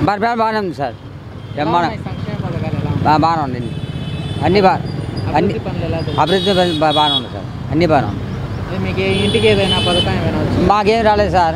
పరిపాలన బాగానే ఉంది సార్ ఎలా బ్రహ్మాండం ఉన్నాయి సంక్షేమ పథకాలు ఎలా ఉన్నాయి? బా- బాగానే ఉంది అన్ని బా అన్ని అభివృద్ధి పనులు ఎలా జరుగుతున్నాయి? అభివృద్ధి పనులు బా- బాగానే ఉంది సార్ అన్ని బాగానే ఉంది అదే మీకు ఏ- ఇంటికి ఏదైనా పథకం ఏమైనా వచ్చింది మాకేం రాలేదు సార్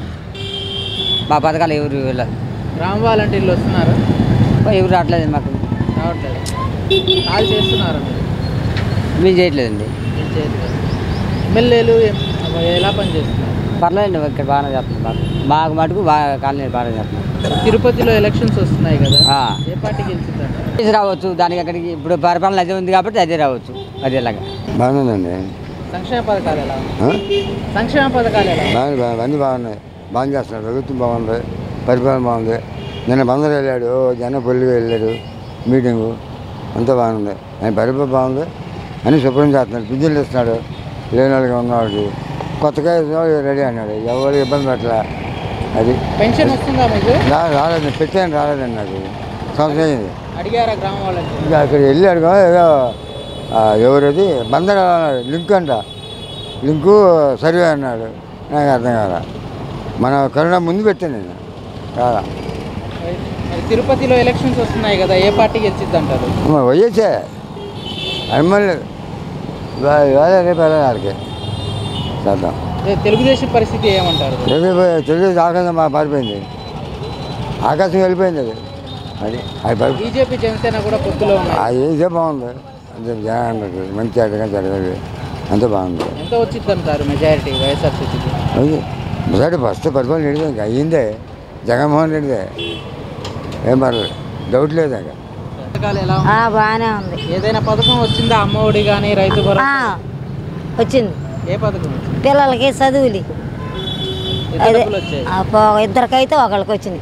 మా పథకాలు ఎవరు వెళ్ళదు గ్రామ వాలంటీర్లు వస్తున్నారు ఎవరు రావట్లేదు మాకు రావట్లేదు కాల్ చేస్తున్నారు మీరు మేము చేయట్లేదండి ఏం చేయట్లేదు ఎమ్మెల్యేలు ఎం- ఎలా పనిచేస్తున్నారు పర్లేదు ఇక్కడ బాగానే చేస్తుంది మాకు మాకు మటుకు బాగా కాలనీ బాగానే చేస్తున్నాం తిరుపతిలో ఎలక్షన్స్ వస్తున్నాయి కదా ఆ. ఏ పార్టీ గెలుచుతారు తీసి రావచ్చు దానికి అక్కడికి ఇప్పుడు పరిపాలన అదే ఉంది కాబట్టి అదే రావచ్చు అదేలాగా బాగుందండి సంక్షేమ పథకాలు ఎలా ఉన్నాయి సంక్షేమ పథకాలు ఎలా ఉన్నాయి? బాగా బాగా- అన్నీ బాగున్నాయి బాగా చేస్తున్నారు ప్రభుత్వం బాగుంది పరిపాలన బాగుంది నిన్న బందరు వెళ్ళాడు జన పొల్లిగా వెళ్ళాడు మీటింగు అంతా బాగుంది ఆయన పరిపాలన బాగుంది అన్ని శుభ్రం చేస్తున్నాడు పింఛన్లు ఇస్తున్నాడు లేని వాళ్ళకి ఉన్నవాడికి కొత్తగా ఇస్తున్నాడు, రెడీ అన్నాడు ఎవరు ఇబ్బంది పెట్టలే అది పెన్షన్ వస్తుందా మీకు రా రాలేదు పెట్టాను రాలేదండి నాకు సంవత్సరం అయింది అడిగారా గ్రామ వాలంటీర్ ఇంకా అక్కడ వెళ్ళాడు కదా, ఏదో ఆ, ఎవరది బందర లింక్ అంట లింకు సర్వే అన్నాడు నాకు అర్థం కాల మన కరోనా ముందు పెట్టాను నేను కాదా మరి తిరుపతిలో ఎలక్షన్స్ వస్తున్నాయి కదా ఏ పార్టీ గెలిచిద్ది అంటారు వయ్యేసే అమ్మలేదు వేరే రేపు వెళ్ళాలి ఆడికి చేద్దాం అదే తెలుగుదేశం పరిస్థితి ఏమంటారు రేపు తెలుగు ఆకాశం బాగా పారిపోయింది ఆకాశం వెళ్ళిపోయింది అది అది అది పరి బీజేపీ జనసేన కూడా పొత్తులో ఉన్నాయి అది ఇదే బాగుంది అంతే జనానికి మంచి అడగా జరగదు అంతే బాగుంది ఎంత వచ్చింది అంటారు మెజారిటీ వైఎస్ఆర్సీపీకి అది మొదటి ఫస్ట్ పరిపాలన నడిదే ఇంకా అయ్యిందే జగన్మోహన్ రెడ్డిదే ఏం పర్లేదు డౌట్ లేదు ఇంకా పథకాలు ఎలా ఆ, ఉన్నాయి? బాగానే ఉంది ఏదైనా పథకం వచ్చిందా అమ్మ ఒడి కానీ రైతు ఆ, భరోసా వచ్చింది ఏ పథకం వచ్చింది పిల్లలకి చదువులు ఎంత అదే డబ్బులు వచ్చాయి ఆ, పో- ఇద్దరికైతే ఒకళ్ళకి వచ్చింది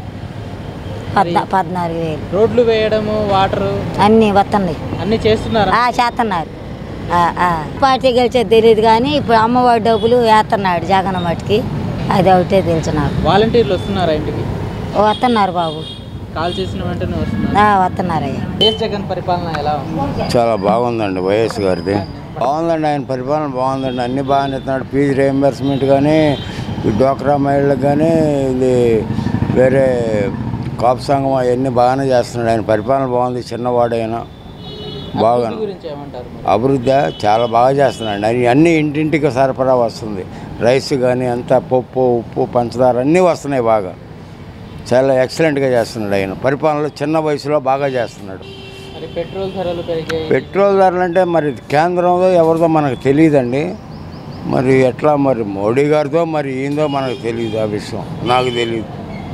పద్నా పద్నాలుగు వేలు రోడ్లు వేయడము వాటర్ అన్నీ వస్తున్నాయి అన్ని చేస్తున్నారా ఆ, చేస్తున్నారు ఆ, ఆ. పార్టీ గెలిచేది తెలియదు కానీ ఇప్పుడు అమ్మవాడి డబ్బులు వేస్తున్నాడు జగన్ మట్టుకి అది ఒకటే తెలుసు నాకు వాలంటీర్లు వస్తున్నారా ఇంటికి వస్తున్నారు బాబు కాల్ చేసిన వెంటనే వస్తున్నారు ఆ, వస్తున్నారయ్యా వైఎస్ జగన్ పరిపాలన ఎలా ఉంది చాలా బాగుందండి వైఎస్ గారిది బాగుందండి ఆయన పరిపాలన బాగుందండి అన్ని బాగానే ఇస్తున్నాడు ఫీజు రియంబర్స్మెంట్ కానీ ఈ డోక్రా మహిళలకు కానీ ఇది వేరే కాపు సంఘం అవన్నీ బాగానే చేస్తున్నాడు ఆయన పరిపాలన బాగుంది చిన్నవాడైనా బాగా అభివృద్ధి గురించి ఏమంటారు మరి? అభివృద్ధి చాలా బాగా చేస్తున్నాడు అన్ని అన్ని ఇంటింటికి సరఫరా వస్తుంది రైస్ కానీ అంతా పప్పు ఉప్పు పంచదార అన్నీ వస్తున్నాయి బాగా చాలా ఎక్సలెంట్గా చేస్తున్నాడు ఆయన పరిపాలనలో చిన్న వయసులో బాగా చేస్తున్నాడు మరి పెట్రోల్ ధరలు పెరిగాయి పెట్రోల్ ధరలు అంటే మరి కేంద్రంలో ఎవరిదో మనకు తెలియదండి మరి ఎట్లా మరి మోడీ గారితో మరి ఏందో మనకు తెలియదు ఆ విషయం నాకు తెలియదు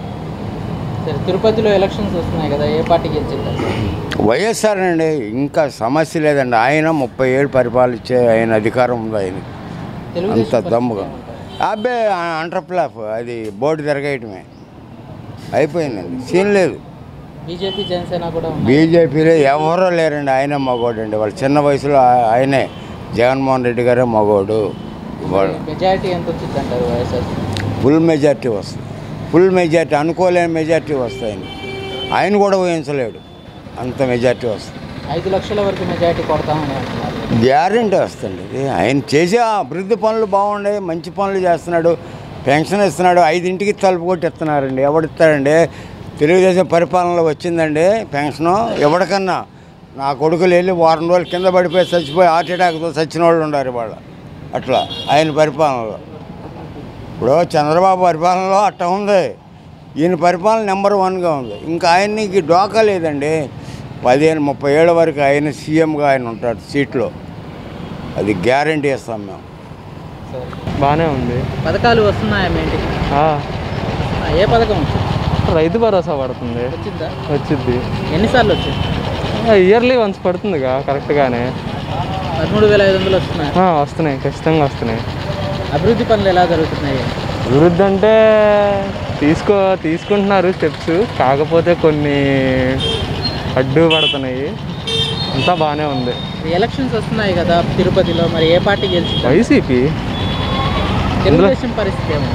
సరే తిరుపతిలో ఎలక్షన్స్ వస్తున్నాయి కదా ఏ పార్టీ గెలిచింది వైఎస్ఆర్ అండి ఇంకా సమస్య లేదండి ఆయన ముప్పై ఏళ్ళు పరిపాలించే ఆయన అధికారం ఉంది ఆయన అంత దమ్ముగా అబ్బే అంటర్ప్లాఫ్ అది బోర్డు తిరగేయటమే అయిపోయిందండి సీన్ లేదు బీజేపీ జనసేన కూడా ఉన్నాయి బీజేపీలో ఎవరో లేరండి ఆయనే మగోడు అండి వాళ్ళు చిన్న వయసులో ఆ- ఆయనే జగన్మోహన్ రెడ్డి గారే మగోడు వాళ్ళు మెజారిటీ ఎంత వచ్చింది అంటారు వైఎస్ఆర్ ఫుల్ మెజార్టీ వస్తుంది ఫుల్ మెజార్టీ అనుకోలేని మెజార్టీ వస్తాయని ఆయన కూడా ఊహించలేడు అంత మెజార్టీ వస్తుంది ఐదు లక్షల వరకు మెజారిటీ కొడతామని అంటున్నారు గ్యారంటీ వస్తుంది ఇది ఆయన చేసే ఆ అభివృద్ధి పనులు బాగున్నాయి మంచి పనులు చేస్తున్నాడు పెన్షన్ ఇస్తున్నాడు ఐదింటికి తలుపు కొట్టి ఇస్తున్నారండి ఎవడిస్తాడండి తెలుగుదేశం పరిపాలనలో వచ్చిందండి పెన్షను ఎవరికన్నా నా కొడుకులు వెళ్ళి వారం రోజులు కింద పడిపోయి చచ్చిపోయి హార్ట్ అటాక్తో చచ్చిన వాళ్ళు ఉన్నారు ఇవాళ అట్లా ఆయన పరిపాలనలో ఇప్పుడు చంద్రబాబు పరిపాలనలో అట్ట ఉంది ఈయన పరిపాలన నెంబర్ వన్గా ఉంది ఇంకా ఆయనకి డోకా లేదండి పదిహేను ముప్పై ఏళ్ళ వరకు ఆయన సీఎంగా ఆయన ఉంటాడు సీట్లో అది గ్యారంటీ ఇస్తాం మేము సరే బాగానే ఉంది పథకాలు వస్తున్నాయా మీ ఇంటికి ఆ, ఆ, ఏ పథకం వచ్చింది రైతు భరోసా పడుతుంది వచ్చిందా వచ్చింది ఎన్నిసార్లు వచ్చింది ఇయర్లీ వన్స్ పడుతుందిగా కరెక్ట్గానే పదమూడు వేల ఐదు వందలు వస్తున్నాయి ఆ, వస్తున్నాయి ఖచ్చితంగా వస్తున్నాయి అభివృద్ధి పనులు ఎలా జరుగుతున్నాయి అభివృద్ధి అంటే తీసుకో తీసుకుంటున్నారు స్టెప్స్ కాకపోతే కొన్ని అడ్డు పడుతున్నాయి అంతా బాగానే ఉంది ఈ ఎలక్షన్స్ వస్తున్నాయి కదా తిరుపతిలో మరి ఏ పార్టీ గెలిచింది వైసీపీ తెలుగుదేశం పరిస్థితి ఏమో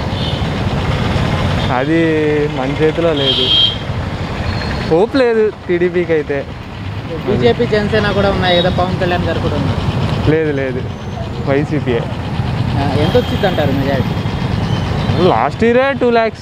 అది మన చేతిలో లేదు హోప్ లేదు టీడీపీకి అయితే బీజేపీ జనసేన కూడా ఉన్నాయి కదా పవన్ కళ్యాణ్ గారు కూడా ఉన్నారు లేదు లేదు వైసీపీయే ఆ, ఎంత వచ్చింది అంటారు మెజారిటీ లాస్ట్ ఇయరే టూ ల్యాక్స్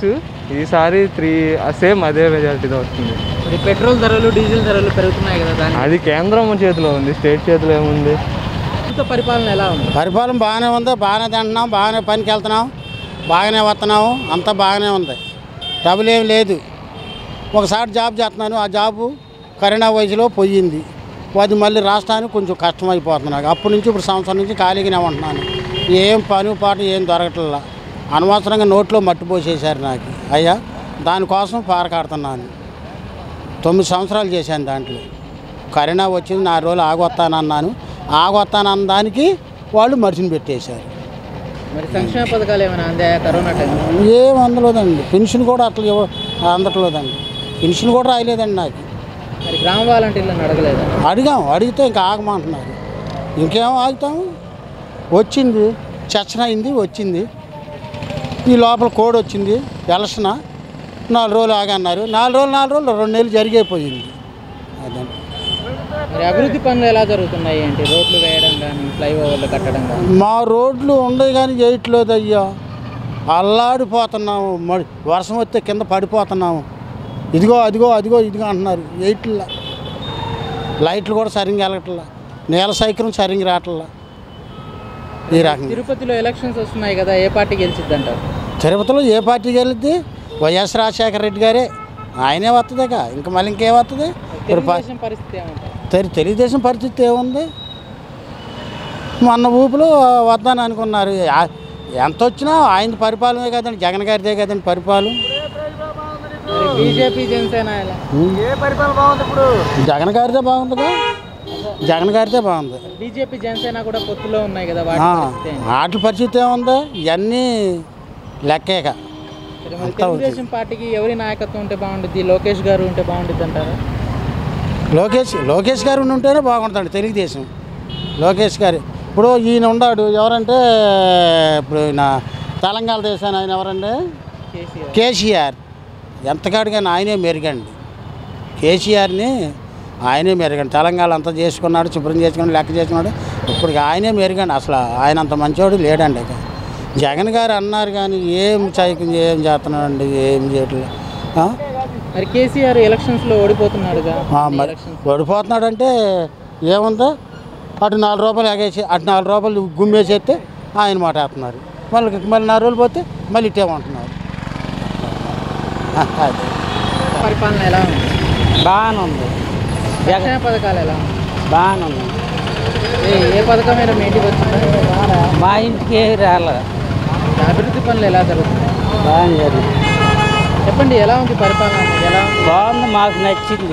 ఈసారి త్రీ సేమ్ అదే మెజారిటీతో వస్తుంది మరి పెట్రోల్ ధరలు డీజిల్ ధరలు పెరుగుతున్నాయి కదా దాని అది కేంద్రం చేతిలో ఉంది స్టేట్ చేతిలో ఏముంది ప్రభుత్వ పరిపాలన ఎలా ఉంది పరిపాలన బాగానే ఉంది బాగానే తింటున్నాం బాగానే పనికి వెళ్తున్నాం బాగానే వస్తున్నాము అంతా బాగానే ఉంది డబ్బులు ఏం లేదు ఒకసారి జాబ్ చేస్తున్నాను ఆ జాబు కరోనా వయసులో పోయింది అది మళ్ళీ రాష్ట్రానికి కొంచెం కష్టమైపోతుంది నాకు అప్పటి నుంచి ఇప్పుడు సంవత్సరం నుంచి ఖాళీగానే ఉంటున్నాను ఏం పని పాటు ఏం దొరకట్లా అనవసరంగా నోట్లో మట్టి పోసేశారు నాకు అయ్యా దానికోసం పారకాడుతున్నాను తొమ్మిది సంవత్సరాలు చేశాను దాంట్లో కరోనా వచ్చింది నాలుగు రోజులు ఆగొస్తానన్నాను ఆగొస్తానన్న దానికి వాళ్ళు మనిషిని పెట్టేశారు మరి సంక్షేమ పథకాలు ఏమైనా అందాయా కరోనా టైం ఏం అందలేదండి పెన్షన్ కూడా అట్లా ఇవ్వ అందట్లేదండి పెన్షన్ కూడా రాయలేదండి నాకు మరి గ్రామ వాలంటీర్లను అడగలేదా అడిగాం అడిగితే ఇంకా ఆగమంటున్నారు ఇంకేం ఆగుతాము వచ్చింది చర్చన అయింది వచ్చింది ఈ లోపల కోడ్ వచ్చింది ఎలక్షన్ నాలుగు రోజులు ఆగన్నారు నాలుగు రోజులు నాలుగు రోజులు రెండు నెలలు జరిగిపోయింది అదండి మరి అభివృద్ధి పనులు ఎలా జరుగుతున్నాయి ఏంటి రోడ్లు వేయడం కానీ ఫ్లైఓవర్లు కట్టడం కానీ మా రోడ్లు ఉండవు కానీ చేయట్లేదు అయ్యా అల్లాడిపోతున్నాము మరి వర్షం వస్తే కింద పడిపోతున్నాము ఇదిగో అదిగో అదిగో ఇదిగో అంటున్నారు ఎయిట్ల లైట్లు కూడా సరిగ్గా వెళ్ళట్లా నేల సైకిల్ సరిగ్గా రావట్లా ఈ రకంగా తిరుపతిలో ఎలక్షన్స్ వస్తున్నాయి కదా ఏ పార్టీ గెలిచిద్ది అంటారు తిరుపతిలో ఏ పార్టీకి వెళ్ళిద్ది వైఎస్ రాజశేఖర రెడ్డి గారే ఆయనే వస్తుందిక ఇంకా మళ్ళీ ఇంకేం వస్తుంది ఇప్పుడు ప- తెలుగుదేశం పరిస్థితి ఏమంటారు తెలి- తెలుగుదేశం పరిస్థితి ఏముంది మొన్న ఊపులో వద్దాను అనుకున్నారు ఆ- ఎంత వచ్చినా ఆయన పరిపాలనే కదండి జగన్ గారిదే కదండి పరిపాలన మరి బీజేపీ జనసేన ఎలా జగన్ గారిదే బాగుందిగా జగన్ గారిదే బాగుంది బీజేపీ జనసేన కూడా పొత్తులో ఉన్నాయి కదా వాటి ఆ, పరిస్థితి ఏంటి? వాటి పరిస్థితి ఏముంది ఇవన్నీ లెక్కేక సరే మరి తెలుగుదేశం పార్టీకి ఎవరి నాయకత్వం ఉంటే బాగుంటుంది లోకేష్ గారు ఉంటే బాగుంటుంది అంటారా లోకేష్ లోకేష్ గారు ఉంటేనే బాగుంటుంది తెలుగుదేశం లోకేష్ గారు ఇప్పుడు ఈయన ఉన్నాడు ఎవరంటే ఇప్పుడు ఈయన తెలంగాణ దేశాన్ని ఆయన ఎవరండి కేసీఆర్ కేసీఆర్ ఎంతకాడిగా ఆయనే మెరుగండి కేసీఆర్ని ఆయనే మెరుగండి తెలంగాణ అంతా చేసుకున్నాడు శుభ్రం చేసుకున్నాడు లెక్క చేసుకున్నాడు ఇప్పుడు ఆయనే మెరుగండి అసలు ఆయన అంత మంచివాడు లేడండి ఇక జగన్ గారు అన్నారు కానీ ఏం చైకింగ్ ఏం చేస్తున్నాడండి ఏం చేయట్లేదు ఆ? మరి కేసీఆర్ ఎలక్షన్స్ లో ఓడిపోతున్నాడుగా ఆ, మరి ఓడిపోతున్నాడంటే ఏముందో అటు నాలుగు రూపాయలు ఎగేసి అటు నాలుగు రూపాయలు గుమ్మేసేస్తే ఆయన మాట వేస్తున్నారు మళ్ళీ మళ్ళీ నాలుగు రోజులు పోతే మళ్ళీ ఇట్టేమంటున్నారు అది పరిపాలన ఎలా ఉంది బాగానే ఉంది జగన్ సంక్షేమ పథకాలు ఎలా ఉంది బాగానే ఉంది ఏ ఏ పథకమైనా మీ ఇంటికి వచ్చిందా మా ఇంటికి ఏమీ రాలేదు అభివృద్ధి పనులు ఎలా జరుగుతున్నాయి బాగానే జరిగింది చెప్పండి ఎలా ఉంది పరిపాలన అనేది? ఎలా ఉంది బాగుంది మాకు నచ్చింది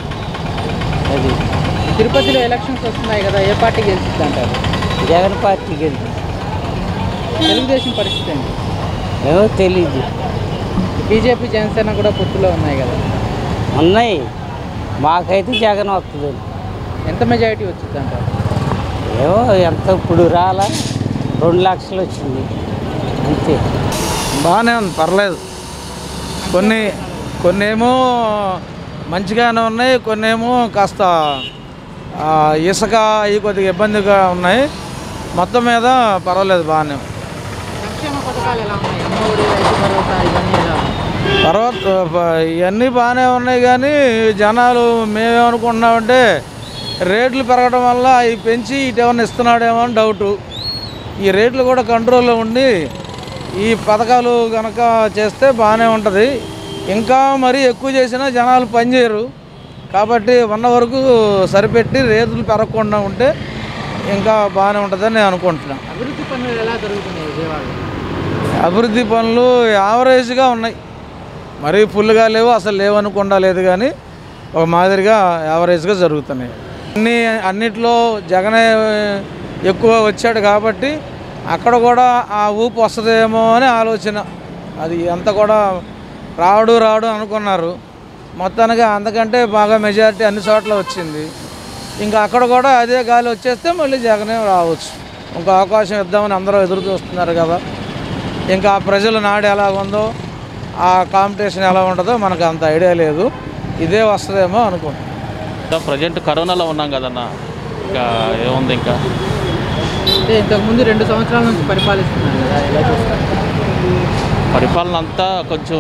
అది తిరుపతిలో ఎలక్షన్స్ వస్తున్నాయి కదా ఏ పార్టీ గెలిచిద్ది అంటారు జగన్ పార్టీకి వెళ్ళి తెలుగుదేశం పరిస్థితి ఏంటి ఏమో తెలియదు బీజేపీ జనసేన కూడా పొత్తులో ఉన్నాయి కదా ఉన్నాయి మాకైతే జగన్ వస్తుంది ఎంత మెజారిటీ వచ్చింది అంటారు ఏమో ఎంత ఇప్పుడు రాలా రెండు లక్షలు వచ్చింది అంతే బాగానే ఉంది పర్లేదు కొన్ని కొన్ని ఏమో మంచిగానే ఉన్నాయి కొన్ని ఏమో కాస్త ఆ, ఇసుక అవి కొద్దిగా ఇబ్బందిగా ఉన్నాయి మొత్తం మీద పర్వాలేదు బాగానే ఉంది. సంక్షేమ పథకాలు ఎలా ఉన్నాయి అమ్మఒడి రైతు భరోసా ఇవన్నీ ఎలా ఉన్నాయి తర్వాత ఇవన్నీ బాగానే ఉన్నాయి కానీ జనాలు మేమేమనుకుంటున్నామంటే రేట్లు పెరగడం వల్ల అవి పెంచి ఇటేమన్నా ఇస్తున్నాడేమో అని డౌటు ఈ రేట్లు కూడా కంట్రోల్లో ఉండి ఈ పథకాలు కనుక చేస్తే బాగానే ఉంటుంది ఇంకా మరీ ఎక్కువ చేసినా జనాలు పనిచేయరు కాబట్టి ఉన్న వరకు సరిపెట్టి రేట్లు పెరగకుండా ఉంటే ఇంకా బాగానే ఉంటుందని నేను అనుకుంటున్నాను అభివృద్ధి పనులు ఎలా జరుగుతున్నాయి విజయవాడలో అభివృద్ధి పనులు యావరేజ్గా ఉన్నాయి మరీ ఫుల్గా లేవు అసలు లేవనుకుండా లేదు కానీ ఒక మాదిరిగా యావరేజ్గా జరుగుతున్నాయి అన్ని అన్నిట్లో జగనే ఎక్కువ వచ్చాడు కాబట్టి అక్కడ కూడా ఆ ఊపు వస్తుందేమో అని ఆలోచన అది అంత కూడా రావడు రావడు అనుకున్నారు మొత్తానికి అంతకంటే బాగా మెజారిటీ అన్ని చోట్ల వచ్చింది ఇంకా అక్కడ కూడా అదే గాలి వచ్చేస్తే మళ్ళీ జగనే రావచ్చు ఇంకో అవకాశం ఇద్దామని అందరూ ఎదురు చూస్తున్నారు కదా ఇంకా ప్రజల నాడు ఎలా ఉందో ఆ కాంపిటీషన్ ఎలా ఉంటుందో మనకు అంత ఐడియా లేదు ఇదే వస్తుందేమో అనుకుంటున్నాను ప్రజెంట్ కరోనాలో ఉన్నాం కదన్న ఇంకా ఏముంది ఇంకా అంటే ఇంతకుముందు రెండు సంవత్సరాల నుంచి పరిపాలిస్తున్నారు కదా ఎలా చూస్తారు పరిపాలన అంతా కొంచెం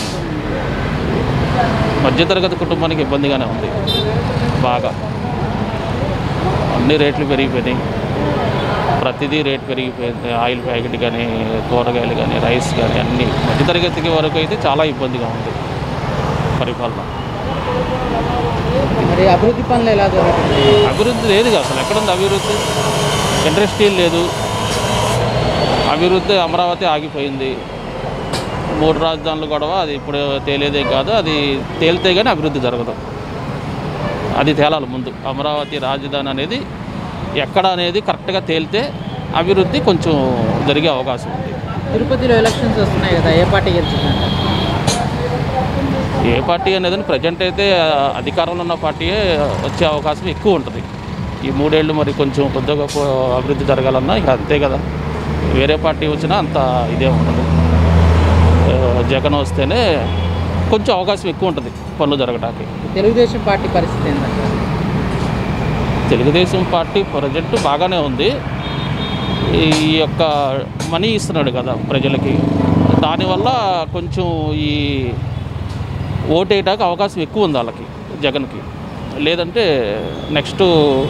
మధ్యతరగతి కుటుంబానికి ఇబ్బందిగానే ఉంది బాగా అన్ని రేట్లు పెరిగిపోయినాయి ప్రతిదీ రేట్ పెరిగిపోయింది ఆయిల్ ప్యాకెట్ కానీ కూరగాయలు కానీ రైస్ కానీ అన్నీ మధ్యతరగతికి వరకు అయితే చాలా ఇబ్బందిగా ఉంది పరిపాలన మరి అభివృద్ధి పనులు ఎలా జరుగుతున్నాయి అభివృద్ధి లేదు అసలు ఎక్కడుంది అభివృద్ధి ఇండస్ట్రీ లేదు అభివృద్ధి అమరావతి ఆగిపోయింది మూడు రాజధానులు గొడవ అది ఇప్పుడు తేలేదే కాదు అది తేలితే కానీ అభివృద్ధి జరగదు అది తేలాలి ముందు అమరావతి రాజధాని అనేది ఎక్కడ అనేది కరెక్ట్గా తేలితే అభివృద్ధి కొంచెం జరిగే అవకాశం ఉంది తిరుపతిలో ఎలక్షన్స్ వస్తున్నాయి కదా ఏ పార్టీ గెలిచిందంటారు ఏ పార్టీ అనేది ప్రజెంట్ అయితే ఆ, అధికారంలో ఉన్న పార్టీయే వచ్చే అవకాశం ఎక్కువ ఉంటుంది ఈ మూడేళ్ళు మరి కొంచెం కొద్దిగా పో- అభివృద్ధి జరగాలన్నా ఇక అంతే కదా వేరే పార్టీ వచ్చినా అంత ఇదే ఉండదు ఆ, జగన్ వస్తేనే కొంచెం అవకాశం ఎక్కువ ఉంటుంది పనులు జరగడానికి తెలుగుదేశం పార్టీ పరిస్థితి ఏంటంటారు తెలుగుదేశం పార్టీ ప్రజెంట్ బాగానే ఉంది ఈ యొక్క మనీ ఇస్తున్నాడు కదా ప్రజలకి దానివల్ల కొంచెం ఈ ఓటేయడానికి అవకాశం ఎక్కువ ఉంది వాళ్ళకి జగన్కి లేదంటే నెక్స్ట్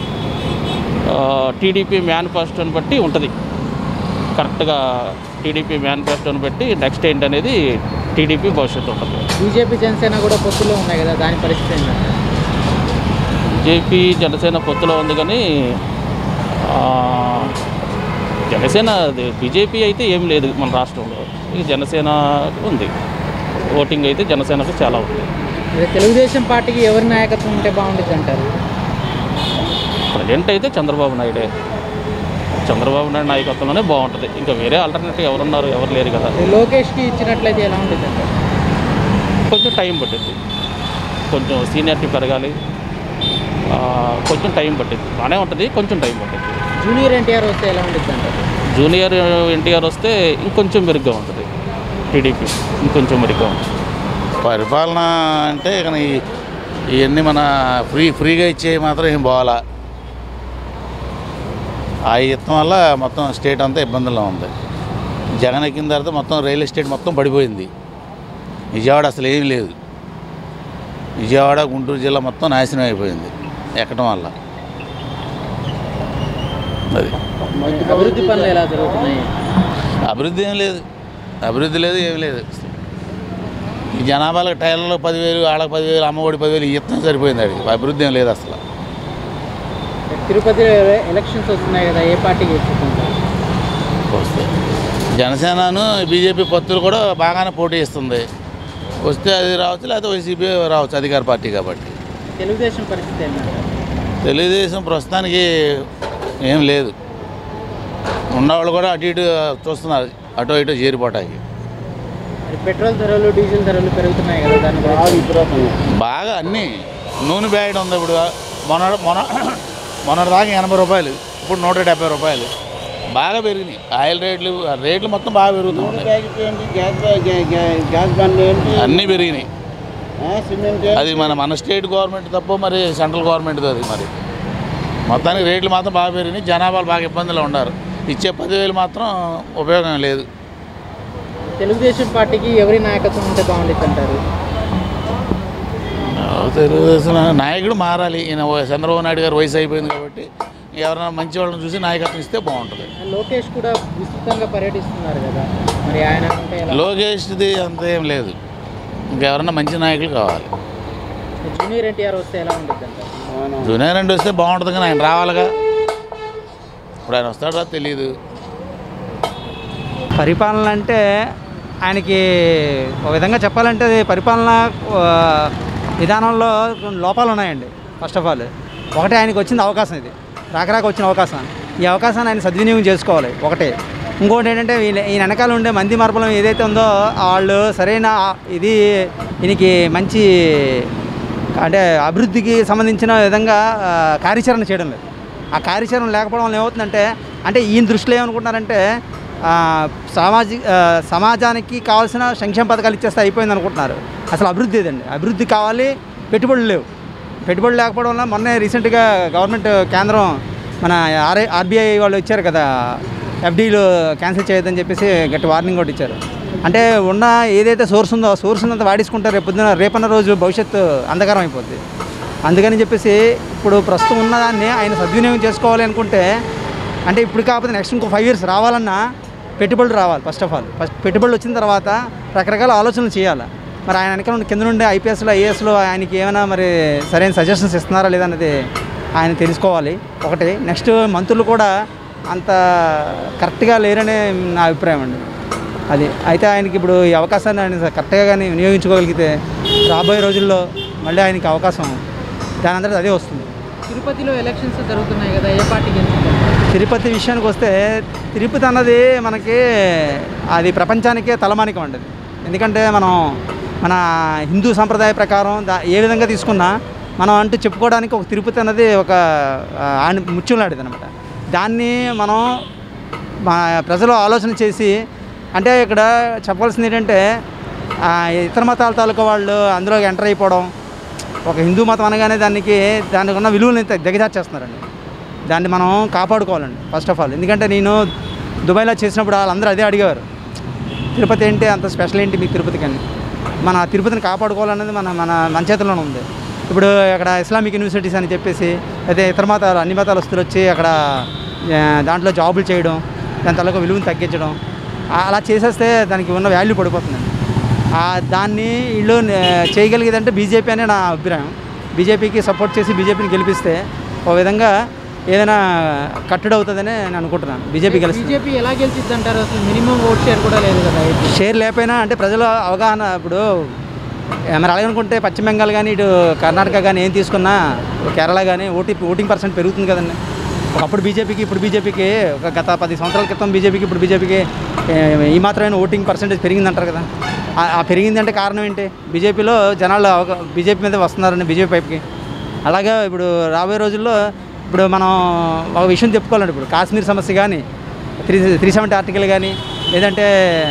టీడీపీ మేనిఫెస్టోని బట్టి ఉంటుంది కరెక్ట్గా టీడీపీ మేనిఫెస్టోని బట్టి నెక్స్ట్ ఏంటనేది టీడీపీ భవిష్యత్తు ఉంటుంది బీజేపీ జనసేన కూడా పొత్తులో ఉన్నాయి కదా దాని పరిస్థితి ఏంటంటారు బీజేపీ జనసేన పొత్తులో ఉంది కానీ ఆ, జనసేన అది బీజేపీ అయితే ఏం లేదు మన రాష్ట్రంలో ఈ జనసేన ఉంది ఓటింగ్ అయితే జనసేనకు చాలా ఉంది మరి తెలుగుదేశం పార్టీకి ఎవరి నాయకత్వం ఉంటే బాగుంటుంది అంటారు ప్రజెంట్ అయితే చంద్రబాబు నాయుడే చంద్రబాబు నాయుడు నాయకత్వంలోనే బాగుంటుంది ఇంకా వేరే ఆల్టర్నేటివ్ ఎవరున్నారు ఎవరు లేరు కదా మరి లోకేష్కి ఇచ్చినట్లయితే ఎలా ఉంటుంది అంటారు కొంచెం టైం పట్టింది కొంచెం సీనియారిటీ పెరగాలి ఆ, కొంచెం టైం పట్టింది బాగానే ఉంటుంది కొంచెం టైం పట్టింది జూనియర్ ఎన్టీఆర్ వస్తే ఎలా ఉంటుంది అంటారు జూనియర్ ఎన్టీఆర్ వస్తే ఇంకొంచెం మెరుగ్గా ఉంటుంది టీడీపీ ఇంకొంచెం మెరుగ్గా ఉంటుంది పరిపాలన అంటే ఇక ఈ- ఇవన్నీ మన ఫ్రీ ఫ్రీగా ఇచ్చే మాత్రం ఏం పోవాలా ఆ ఇత్తం వల్ల మొత్తం స్టేట్ అంతా ఇబ్బందుల్లో ఉంది జగన్ ఎక్కిన తర్వాత మొత్తం రియల్ ఎస్టేట్ మొత్తం పడిపోయింది విజయవాడ అసలు ఏమీ లేదు విజయవాడ గుంటూరు జిల్లా మొత్తం నాశనం అయిపోయింది ఎక్కడం వల్ల అది అభివృద్ధి పనులు ఎలా జరుగుతున్నాయి అభివృద్ధి ఏం లేదు అభివృద్ధి లేదు ఏం లేదు ఈ జనాభాలకు టైర్లలో పదివేలు వాళ్ళకి పదివేలు అమ్మఒడి పదివేలు ఇత్తనం సరిపోయింది అది అభివృద్ధి ఏం లేదు అసలు తిరుపతిలో ఎలక్షన్స్ వస్తున్నాయి కదా ఏ పార్టీ గెలుచుకుంటారు వస్తే జనసేనను బీజేపీ పొత్తులు కూడా బాగానే పోటీ ఇస్తుంది వస్తే అది రావచ్చు లేకపోతే వైసీపీ రావచ్చు అధికార పార్టీ కాబట్టి తెలుగుదేశం పరిస్థితి ఏంటంటారు తెలుగుదేశం ప్రస్తుతానికి ఏం లేదు ఉన్నవాళ్ళు కూడా అటు ఇటు చూస్తున్నారు అటు ఇటు చేరిపోవటానికి మరి పెట్రోల్ ధరలు డీజిల్ ధరలు పెరుగుతున్నాయి కదా దాని గురించి బాగా అన్నీ నూనె బ్యాగ్ ఉంది ఇప్పుడు మొన్న మొన్న మొన్నటి దాకా ఎనభై రూపాయలు ఇప్పుడు నూట డెబ్బై రూపాయలు బాగా పెరిగినాయి ఆయిల్ రేట్లు ఆ రేట్లు మొత్తం బాగా పెరుగుతూ ఉన్నాయి గ్యాస్ బండ్ ఏంటి అన్నీ పెరిగినాయి సిమెంట్ అది మన మన స్టేట్ గవర్నమెంట్ తప్ప మరి సెంట్రల్ గవర్నమెంట్ అది మరి మొత్తానికి రేట్లు మాత్రం బాగా పెరిగినాయి జనాభాలు బాగా ఇబ్బందులు ఉన్నారు ఇచ్చే పదివేలు మాత్రం ఉపయోగం లేదు తెలుగుదేశం పార్టీకి ఎవరి నాయకత్వం ఉంటే బాగుంటుంది అంటారు తెలుగుదేశం నాయకుడు మారాలి ఈయన చంద్రబాబు నాయుడు గారు వయసు అయిపోయింది కాబట్టి ఎవరైనా మంచి వాళ్ళని చూసి నాయకత్వం ఇస్తే బాగుంటుంది లోకేష్ కూడా విస్తృతంగా పర్యటిస్తున్నారు కదా మరి ఆయన ఉంటే ఎలా లోకేష్ది అంత ఏం లేదు ఇంకెవరన్నా మంచి నాయకులు కావాలి జూనియర్ ఎన్టీఆర్ వస్తే ఎలా ఉంటుంది అంటారు జూనియర్ రెండు వస్తే బాగుంటుంది కానీ ఆయన రావాలిగా ఇప్పుడు ఆయన వస్తాడో తెలియదు పరిపాలన అంటే ఆయనకి ఒక విధంగా చెప్పాలంటే అది పరిపాలన ఆ, విధానంలో కొన్ని లోపాలు ఉన్నాయండి ఫస్ట్ ఆఫ్ ఆల్ ఒకటే ఆయనకి వచ్చిన అవకాశం ఇది రాక రాక వచ్చిన అవకాశం ఈ అవకాశాన్ని ఆయన సద్వినియోగం చేసుకోవాలి ఒకటే ఇంకోటి ఏంటంటే ఈయన ఈయన వెనకాల ఉండే మంది మార్పులం ఏదైతే ఉందో వాళ్ళు సరైన ఆ- ఇది ఈయనకి మంచి అంటే అభివృద్ధికి సంబంధించిన విధంగా ఆ, కార్యాచరణ చేయడం లేదు ఆ కార్యాచరణ లేకపోవడం వల్ల ఏమవుతుందంటే అంటే ఈయన దృష్టిలో ఏమనుకుంటున్నారంటే ఆ, సామాజిక ఆ, సమాజానికి కావాల్సిన సంక్షేమ పథకాలు ఇచ్చేస్తే అయిపోయింది అనుకుంటున్నారు అసలు అభివృద్ధి ఏదండి అభివృద్ధి కావాలి పెట్టుబడులు లేవు పెట్టుబడులు లేకపోవడం వల్ల మొన్నే రీసెంట్గా గవర్నమెంట్ కేంద్రం మన ఆర్ఐ ఆర్బీఐ వాళ్ళు ఇచ్చారు కదా ఎఫ్డీలు క్యాన్సిల్ చేయొద్దని చెప్పేసి గట్టి వార్నింగ్ కూడా ఇచ్చారు అంటే ఉన్న ఏదైతే సోర్స్ ఉందో ఆ సోర్స్ అంతా వాడేసుకుంటారు రేపు పొద్దున రేపన్న రోజు భవిష్యత్తు అంధకారం అయిపోద్ది అందుకని చెప్పేసి ఇప్పుడు ప్రస్తుతం ఉన్నదాన్ని ఆయన సద్వినియోగం చేసుకోవాలి అనుకుంటే అంటే ఇప్పుడు కాకపోతే నెక్స్ట్ ఇంకో ఫైవ్ ఇయర్స్ రావాలన్నా పెట్టుబడులు రావాలి ఫస్ట్ ఆఫ్ ఆల్ ఫస్ట్ పెట్టుబడులు వచ్చిన తర్వాత రకరకాల ఆలోచనలు చేయాలి మరి ఆయన వెనకాల ఉన్న కింద నుండి ఐపీఎస్లో ఐఏఎస్లో ఆయనకి ఏమైనా మరి సరైన సజెషన్స్ ఇస్తున్నారా లేదా అనేది ఆయన తెలుసుకోవాలి ఒకటి నెక్స్ట్ మంత్రులు కూడా అంత కరెక్ట్గా లేరనే నా అభిప్రాయం అండి అది అయితే ఆయనకి ఇప్పుడు ఈ అవకాశాన్ని ఆయన కరెక్ట్గా కానీ వినియోగించుకోగలిగితే రాబోయే రోజుల్లో మళ్ళీ ఆయనకి అవకాశం దాని అందరికీ అదే వస్తుంది తిరుపతిలో ఎలక్షన్స్ జరుగుతున్నాయి కదా ఏ పార్టీ గెలిచిందంటారు తిరుపతి విషయానికి వస్తే తిరుపతి అన్నది మనకి అది ప్రపంచానికే తలమానికం అండి అది. ఎందుకంటే మనం మన హిందూ సంప్రదాయ ప్రకారం దా ఏ విధంగా తీసుకున్నా మనం అంటూ చెప్పుకోవడానికి ఒక తిరుపతి అన్నది ఒక ఆని ముత్యం లాంటిది అనమాట దాన్ని మనం మా ప్రజలు ఆలోచన చేసి అంటే ఇక్కడ చెప్పాల్సింది ఏంటంటే ఆ, ఇతర మతాల తాలూకా వాళ్ళు అందులోకి ఎంటర్ అయిపోవడం ఒక హిందూ మతం అనగానే దానికి దానికి ఉన్న విలువని ద- దిగజార్చేస్తున్నారండి దాన్ని మనం కాపాడుకోవాలండి ఫస్ట్ ఆఫ్ ఆల్ ఎందుకంటే నేను దుబాయ్లో చేసినప్పుడు వాళ్ళందరూ అదే అడిగేవారు తిరుపతి ఏంటి అంత స్పెషల్ ఏంటి మీ తిరుపతికి అని మన తిరుపతిని కాపాడుకోవాలనేది మన మన మన చేతుల్లోనే ఉంది ఇప్పుడు అక్కడ ఇస్లామిక్ యూనివర్సిటీస్ అని చెప్పేసి అయితే ఇతర మతాలు అన్ని మతాలు వస్తువులు వచ్చి అక్కడ ఆ, దాంట్లో జాబులు చేయడం దాని తలకు విలువను తగ్గించడం ఆ- అలా చేసేస్తే దానికి ఉన్న వాల్యూ పడిపోతుందండి ఆ దాన్ని వీళ్ళు నే- చేయగలిగేదంటే బీజేపీ అనే నా అభిప్రాయం బీజేపీకి సపోర్ట్ చేసి బీజేపీని గెలిపిస్తే ఒక విధంగా ఏదైనా కట్టడి అవుతుందని నేను అనుకుంటున్నాను బీజేపీ గెలుస్తుంది బీజేపీ ఎలా గెలిచిద్ది అంటారు అసలు మినిమం ఓట్ షేర్ కూడా లేదు కదా ఏపీ. షేర్ లేకపోయినా అంటే ప్రజల అవగాహన ఇప్పుడు ఏ, మరి అలాగే అనుకుంటే పశ్చిమ బెంగాల్ కానీ ఇటు కర్ణాటక కానీ ఏం తీసుకున్నా కేరళ కానీ ఓటీ ఓటింగ్ పర్సెంట్ పెరుగుతుంది కదండి ఒకప్పుడు బీజేపీకి ఇప్పుడు బీజేపీకి ఒక గత పది సంవత్సరాల క్రితం బీజేపీకి ఇప్పుడు బీజేపీకి ఏ, ఈ మాత్రమైన ఓటింగ్ పర్సెంటేజ్ పెరిగిందంటారు కదా ఆ- ఆ పెరిగిందంటే కారణం ఏంటి బీజేపీలో జనాలు అవగా- బీజేపీ మీద వస్తున్నారని బీజేపీ వైపుకి అలాగే ఇప్పుడు రాబోయే రోజుల్లో ఇప్పుడు మనం ఒక విషయం చెప్పుకోవాలండి ఇప్పుడు కాశ్మీర్ సమస్య కానీ త్రీ త్రీ సెవెంటీ ఆర్టికల్ కానీ లేదంటే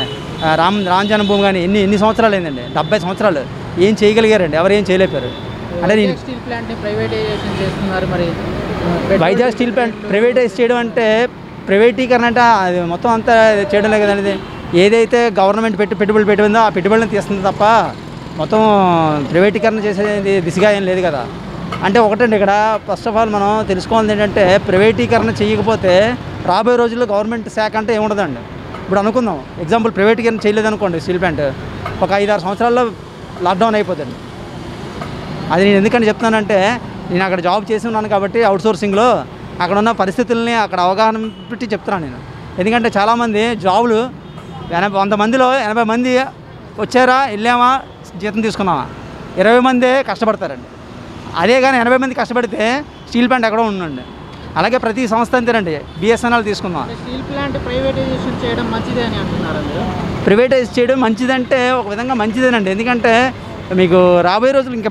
ఆ, రామ్ రామ్ జన్మభూమి కానీ ఎన్ని ఎన్ని సంవత్సరాలు అయిందండి డెబ్బై సంవత్సరాలు ఏం చేయగలిగారండి ఎవరు ఏం చేయలేపారు అంటే నేను వైజాగ్ స్టీల్ ప్లాంట్ ని ప్రైవేటైజేషన్ చేస్తున్నారు మరి వైజాగ్ స్టీల్ ప్లాంట్ ప్రైవేటైజ్ చేయడం అంటే ప్రైవేటీకరణ అంటే అది మొత్తం అంతా చేయడమే కదండి ఇది. ఏదైతే గవర్నమెంట్ పెట్టి పెట్టుబడులు పెట్టిందో ఆ పెట్టుబడులను తీస్తుంది తప్ప మొత్తం ప్రైవేటీకరణ చేసేది దిశగా ఏం లేదు కదా అంటే ఒకటండి ఇక్కడ ఫస్ట్ ఆఫ్ ఆల్ మనం తెలుసుకోవాల్సింది ఏంటంటే ప్రైవేటీకరణ చేయకపోతే రాబోయే రోజుల్లో గవర్నమెంట్ శాఖ అంటే ఏముండదండి ఇప్పుడు అనుకుందాం ఎగ్జాంపుల్ ప్రైవేటీకరణ చేయలేదు అనుకోండి స్టీల్ ప్లాంట్ ఒక ఐదారు సంవత్సరాల్లో లాక్డౌన్ అయిపోతుంది అది నేను ఎందుకని చెప్తున్నానంటే నేను అక్కడ జాబ్ చేసి ఉన్నాను కాబట్టి అవుట్ సోర్సింగ్లో అక్కడ ఉన్న పరిస్థితుల్ని అక్కడ అవగాహన పెట్టి చెప్తున్నాను నేను ఎందుకంటే చాలామంది జాబులు ఎనభై వంద మందిలో ఎనభై మంది వచ్చారా వెళ్ళామా జీతం తీసుకున్నామా ఇరవై మందే కష్టపడతారండి అదే కానీ ఎనభై మంది కష్టపడితే స్టీల్ ప్లాంట్ ఎక్కడో ఉండండి అలాగే ప్రతి సంస్థ అంతేనండి బిఎస్ఎన్ఎల్ తీసుకుందాం స్టీల్ ప్లాంట్ ప్రైవేటైజేషన్ చేయడం మంచిదే అని అంటున్నారు మీరు ప్రైవేటైజ్ చేయడం మంచిదంటే ఒక విధంగా మంచిదేనండి ఎందుకంటే మీకు రాబోయే రోజులు ఇంకా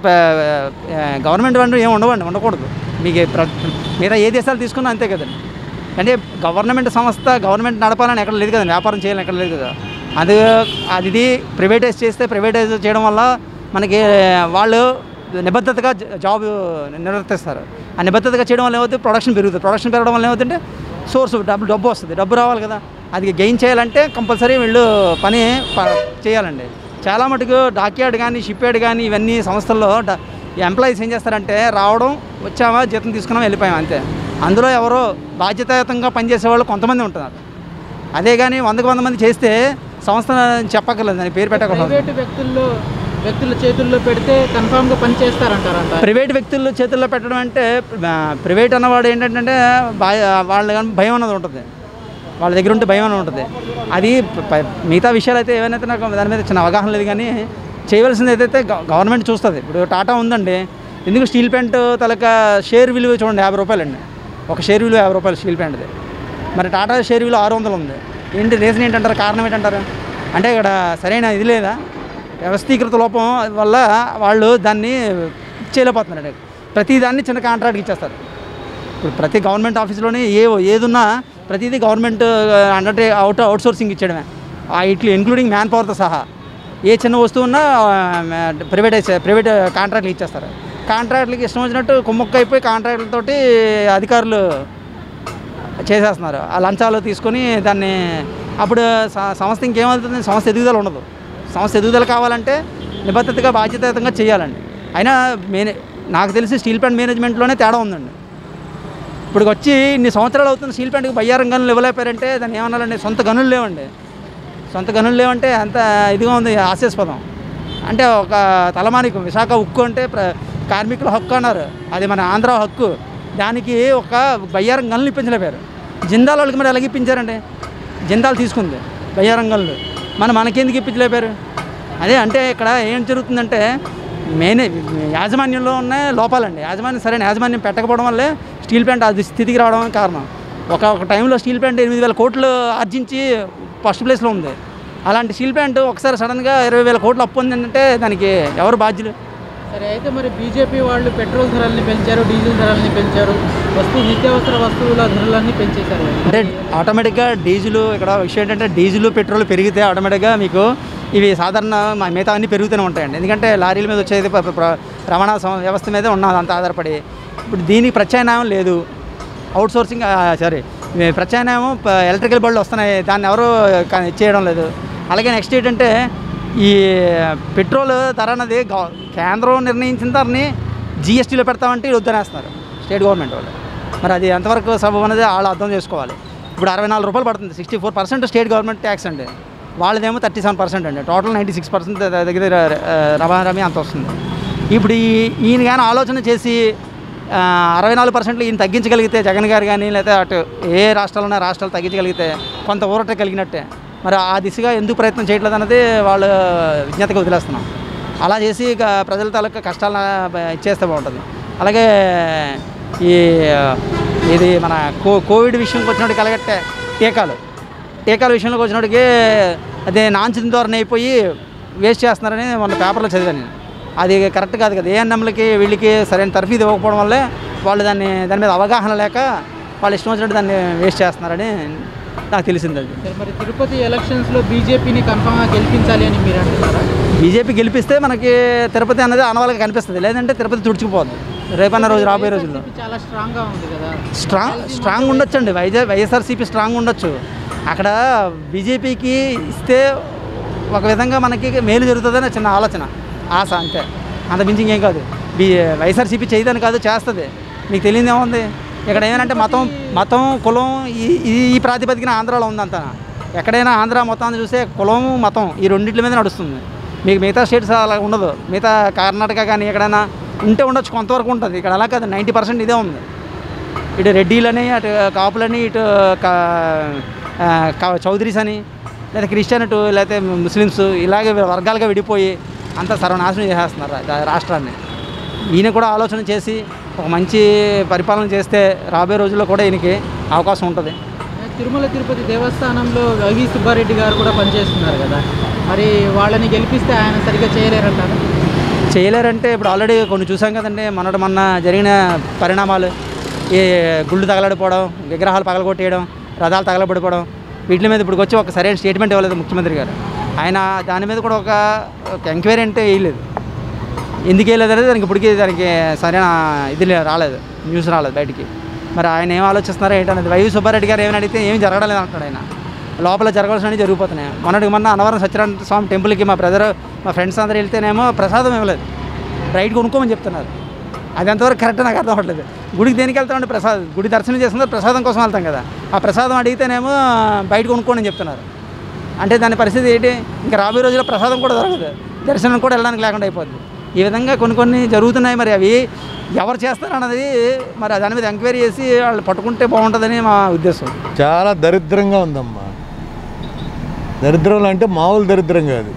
గవర్నమెంట్ వంటి ఏమి ఉండవండి ఉండకూడదు మీకు ప్ర- మిగతా ఏ దేశాలు తీసుకున్నా అంతే కదండి అంటే గవర్నమెంట్ సంస్థ గవర్నమెంట్ నడపాలని ఎక్కడ లేదు కదండి వ్యాపారం చేయాలని ఎక్కడ లేదు కదా అది అది ఇది ప్రైవేటైజ్ చేస్తే ప్రైవేటైజ్ చేయడం వల్ల మనకి వాళ్ళు నిబద్ధతగా జ- జాబ్ నిర్వర్తిస్తారు ఆ నిబద్ధతగా చేయడం వల్ల ఏమవుతుంది ప్రొడక్షన్ పెరుగుతుంది ప్రొడక్షన్ పెరగడం వల్ల ఏమవుతుందంటే సోర్స్ డబ్బు డబ్బు వస్తుంది డబ్బు రావాలి కదా అది గెయిన్ చేయాలంటే కంపల్సరీ వీళ్ళు పని ప- చేయాలండి చాలా మటుకు డాక్యార్డ్ కానీ షిప్ యార్డ్ కానీ ఇవన్నీ సంస్థల్లో ఎంప్లాయీస్ ఏం చేస్తారంటే రావడం వచ్చామా జీతం తీసుకున్నాం వెళ్ళిపోయాం అంతే అందులో ఎవరో బాధ్యతాయుతంగా పనిచేసే వాళ్ళు కొంతమంది ఉంటున్నారు అదే కానీ వందకు వంద మంది చేస్తే సంస్థ చెప్పక్కర్లేదు దాని పేరు పెట్టకూడదు ప్రైవేట్ వ్యక్తుల్లో వ్యక్తుల చేతుల్లో పెడితే కన్ఫామ్ గా పని చేస్తారంటారంట ప్రైవేట్ వ్యక్తుల చేతుల్లో పెట్టడం అంటే ఆ, ప్రైవేట్ అన్నవాడు ఏంటంటే భయ వాళ్ళ కానీ భయం అన్నది ఉంటుంది వాళ్ళ దగ్గర ఉంటే భయం అనేది ఉంటుంది అది ప- మిగతా విషయాలు అయితే ఏవైతే నాకు దాని మీద చిన్న అవగాహన లేదు కానీ చేయవలసింది ఏదైతే గవ- గవర్నమెంట్ చూస్తుంది ఇప్పుడు టాటా ఉందండి ఎందుకు స్టీల్ ప్లాంట్ తలక షేర్ విలువ చూడండి యాభై రూపాయలండి ఒక షేర్ విలువ యాభై రూపాయలు స్టీల్ ప్లాంట్ది మరి టాటా షేర్ విలువ ఆరు వందలు ఉంది ఏంటి రీజన్ ఏంటంటారు కారణం ఏంటంటారు అంటే ఇక్కడ సరైన ఇది లేదా వ్యవస్థీకృత లోపం వల్ల వాళ్ళు దాన్ని చేయలేకపోతున్నారండి ప్రతి దాన్ని చిన్న కాంట్రాక్ట్కి ఇచ్చేస్తారు ఇప్పుడు ప్రతి గవర్నమెంట్ ఆఫీస్లోని ఏ ఏదున్నా ప్రతిదీ government under out outsourcing ఇచ్చడమే ఆ ఇట్లు ఇంక్లూడింగ్ మ్యాన్ పవర్తో సహా ఏ చిన్న వస్తువు ఉన్నా ప్రైవేటైజ్ ప్రైవేట్ కాంట్రాక్ట్లు ఇచ్చేస్తారు కాంట్రాక్ట్లకి ఇష్టం వచ్చినట్టు కుమ్మక్క అయిపోయి కాంట్రాక్ట్లతోటి అధికారులు చేసేస్తున్నారు ఆ లంచాలు తీసుకొని దాన్ని అప్పుడు స- సంస్థ ఇంకేమవుతుంది సంస్థ ఎదుగుదల ఉండదు సంస్థ ఎదుగుదల కావాలంటే నిబద్ధతగా బాధ్యతాయుతంగా చేయాలండి అయినా మేనే నాకు తెలిసి స్టీల్ ప్లాంట్ మేనేజ్మెంట్లోనే తేడా ఉందండి ఇప్పుడు వచ్చి ఇన్ని సంవత్సరాలు అవుతుంది స్టీల్ ప్లాంట్కి బయ్యారం గనులు ఇవ్వలేపారంటే దాన్ని ఏమన్నారండి సొంత గనులు లేవండి సొంత గనులు లేవంటే అంత ఇదిగా ఉంది హాస్యాస్పదం అంటే ఒక తలమానికం విశాఖ ఉక్కు అంటే ప్ర కార్మికుల హక్కు అన్నారు అది మన ఆంధ్ర హక్కు దానికి ఒక బయ్యారం గనులు ఇప్పించలేపారు జిందాల్ వాళ్ళకి మరి ఎలాగ ఇప్పించారండి జిందాల్ తీసుకుంది బయ్యారం గనులు మన మనకెందుకు ఇప్పించలేపారు అదే అంటే ఇక్కడ ఏం జరుగుతుందంటే మెయిన్ యాజమాన్యంలో ఉన్న లోపాలండి యాజమాన్యం సరైన యాజమాన్యం పెట్టకపోవడం వల్లే స్టీల్ ప్లాంట్ అది స్థితికి రావడం కారణం ఒక ఒక టైంలో స్టీల్ ప్లాంట్ ఎనిమిది వేల కోట్లు ఆర్జించి ఫస్ట్ ప్లేస్లో ఉంది అలాంటి స్టీల్ ప్లాంట్ ఒకసారి సడన్గా ఇరవై వేల కోట్లు అప్పు ఉందంటే దానికి ఎవరు బాధ్యులు సరే అయితే మరి బీజేపీ వాళ్ళు పెట్రోల్ ధరల్ని పెంచారు డీజిల్ ధరల్ని పెంచారు వస్తువు నిత్యావసర వస్తువుల ధరలన్నీ పెంచేశారు అంటే ఆటోమేటిక్గా డీజిల్ ఇక్కడ విషయం ఏంటంటే డీజిల్ పెట్రోల్ పెరిగితే ఆటోమేటిక్గా మీకు ఇవి సాధారణ మ- మిగతా అన్నీ పెరుగుతూనే ఉంటాయండి ఎందుకంటే లారీల మీద వచ్చేది ప- ప- రవాణా సం- వ్యవస్థ మీదే ఉన్నది అంత ఆధారపడి ఇప్పుడు దీనికి ప్రత్యామ్నాయం లేదు అవుట్ సోర్సింగ్ సారీ ప్రత్యామ్నాయం ప- ఎలక్ట్రికల్ బళ్ళు వస్తున్నాయి దాన్ని ఎవరు క- చేయడం లేదు అలాగే నెక్స్ట్ ఏంటంటే ఈ పెట్రోల్ ధర అన్నది గవ- కేంద్రం నిర్ణయించిన ధరని జిఎస్టీలో పెడతామంటే ఇది వద్దనేస్తున్నారు స్టేట్ గవర్నమెంట్ వాళ్ళు మరి అది ఎంతవరకు సబబు అనేది వాళ్ళు అర్థం చేసుకోవాలి ఇప్పుడు అరవై నాలుగు రూపాయలు పడుతుంది sixty four percent state government tax అండి వాళ్ళదేమో థర్టీ సెవెన్ పర్సెంట్ అండి టోటల్ నైంటీ సిక్స్ పర్సెంట్ దగ్గర రవాణా అంత వస్తుంది ఇప్పుడు ఈ ఈయన కానీ ఆలోచన చేసి ఆ, అరవై నాలుగు పర్సెంట్లు ఈయన తగ్గించగలిగితే జగన్ గారు కానీ లేకపోతే అటు ఏ రాష్ట్రాలు ఉన్న రాష్ట్రాలు తగ్గించగలిగితే కొంత ఊరట కలిగినట్టే మరి ఆ దిశగా ఎందుకు ప్రయత్నం చేయట్లేదు అన్నది వాళ్ళు విజ్ఞతగా వదిలేస్తున్నాం అలా చేసి ఇక ప్రజల తాలూకా కష్టాలను బ- ఇచ్చేస్తే బాగుంటుంది అలాగే ఈ ఇది మన కో కోవిడ్ విషయంకి వచ్చినప్పుడు కలగట్టే టీకాలు టీకాల విషయంలోకి వచ్చినప్పటికి అదే నాంచిన ధోరణి అయిపోయి వేస్ట్ చేస్తున్నారని మొన్న పేపర్లో చదివాను నేను అది కరెక్ట్ కాదు కదా ఏఎన్ఎంలకి వీళ్ళకి సరైన తర్ఫీదు ఇవ్వకపోవడం వల్లే వాళ్ళు దాన్ని దాని మీద అవగాహన లేక వాళ్ళు ఇష్టం వచ్చినట్టు దాన్ని వేస్ట్ చేస్తున్నారని నాకు తెలిసింది అది సరే మరి తిరుపతి ఎలక్షన్స్లో బీజేపీని కన్ఫామ్గా గెలిపించాలి అని మీరు అంటున్నారా బీజేపీ గెలిపిస్తే మనకి తిరుపతి అనేది ఆనవాళ్ళకి కనిపిస్తుంది లేదంటే తిరుపతి తుడుచుకుపోద్ది రేపన్న రోజు రాబోయే రోజుల్లో వైఎస్ఆర్సీపీ చాలా స్ట్రాంగ్గా ఉంది కదా స్ట్రాంగ్ స్ట్రాంగ్ ఉండొచ్చు అండి వైజా వైఎస్ఆర్సీపీ స్ట్రాంగ్ ఉండొచ్చు అక్కడ బీజేపీకి ఇస్తే ఒక విధంగా మనకి మేలు జరుగుతుందని చిన్న ఆలోచన ఆశ అంతే అంత మించి ఇంకేం కాదు బీ వైఎస్ఆర్సీపీ చేయదని కాదు చేస్తుంది మీకు తెలియదు ఏముంది ఇక్కడ ఏమంటే మతం మతం కులం ఈ ఈ- ఈ ప్రాతిపదికన ఆంధ్రాలో ఉందంతా ఎక్కడైనా ఆంధ్ర మొత్తాన్ని చూస్తే కులం మతం ఈ రెండింటి మీద నడుస్తుంది మీకు మిగతా స్టేట్స్ అలా ఉండదు మిగతా కర్ణాటక కానీ ఎక్కడైనా ఉంటే ఉండొచ్చు కొంతవరకు ఉంటుంది ఇక్కడ అలా కాదు నైంటీ పర్సెంట్ ఇదే ఉంది ఇటు రెడ్డిలని అటు కాపులని ఇటు కా- ఆ, కా- చౌదరీస్ అని లేదా క్రిస్టియన్ అటు లేకపోతే ముస్లిమ్స్ ఇలాగే వర్గాలుగా విడిపోయి అంతా సర్వనాశనం చేసేస్తున్నారు రా- రాష్ట్రాన్ని ఈయన కూడా ఆలోచన చేసి ఒక మంచి పరిపాలన చేస్తే రాబోయే రోజుల్లో కూడా ఈయనకి అవకాశం ఉంటుంది తిరుమల తిరుపతి దేవస్థానంలో రవి సుబ్బారెడ్డి గారు కూడా పనిచేస్తున్నారు కదా మరి వాళ్ళని గెలిపిస్తే ఆయన సరిగ్గా చేయలేరంటారు చేయలేరంటే ఇప్పుడు ఆల్రెడీ కొన్ని చూసాం కదండి మొన్నటి మొన్న జరిగిన పరిణామాలు ఈ గుళ్ళు తగలడిపోవడం విగ్రహాలు పగలగొట్టేయడం రథాలు తగలబడిపోవడం వీటి మీద ఇప్పుడు వచ్చి ఒక సరైన స్టేట్మెంట్ ఇవ్వలేదు ముఖ్యమంత్రి గారు ఆయన దాని మీద కూడా ఒక ఒక ఎంక్వైరీ అంటే వేయలేదు ఎందుకు వేయలేదు అనేది దానికి ఇప్పటికీ దానికి సరైన ఇది లే- రాలేదు న్యూస్ రాలేదు బయటికి మరి ఆయన ఏం ఆలోచిస్తున్నారో ఏంటనేది వైవి సుబ్బారెడ్డి గారు ఏమని అడిగితే ఏం జరగడం లేదు అంటాడు ఆయన లోపల జరగాల్సినవి జరిగిపోతున్నాయి మొన్నటికి మొన్న అన్నవరం సత్యనారాయణ స్వామి టెంపుల్కి మా బ్రదర్ మా ఫ్రెండ్స్ అందరూ వెళ్తేనేమో ప్రసాదం ఇవ్వలేదు రైట్ కొనుక్కోమని చెప్తున్నారు అది ఎంతవరకు కరెక్ట్ నాకు అర్థం అవ్వట్లేదు గుడికి దేనికి వెళ్తామంటే ప్రసాదం గుడి దర్శనం చేస్తున్నారు ప్రసాదం కోసం వెళ్తాం కదా ఆ ప్రసాదం అడిగితేనేమో బయట కొనుక్కోండి అని చెప్తున్నారు అంటే దాని పరిస్థితి ఏంటి ఇంకా రాబోయే రోజుల్లో ప్రసాదం కూడా దొరకదు దర్శనం కూడా వెళ్ళడానికి లేకుండా అయిపోద్ది ఈ విధంగా కొన్ని కొన్ని జరుగుతున్నాయి మరి అవి ఎవరు చేస్తారన్నది మరి దాని మీద ఎంక్వైరీ చేసి వాళ్ళు పట్టుకుంటే బాగుంటుందని మా ఉద్దేశం చాలా దరిద్రంగా ఉందమ్మా దరిద్రం అంటే మామూలు దరిద్రం కాదు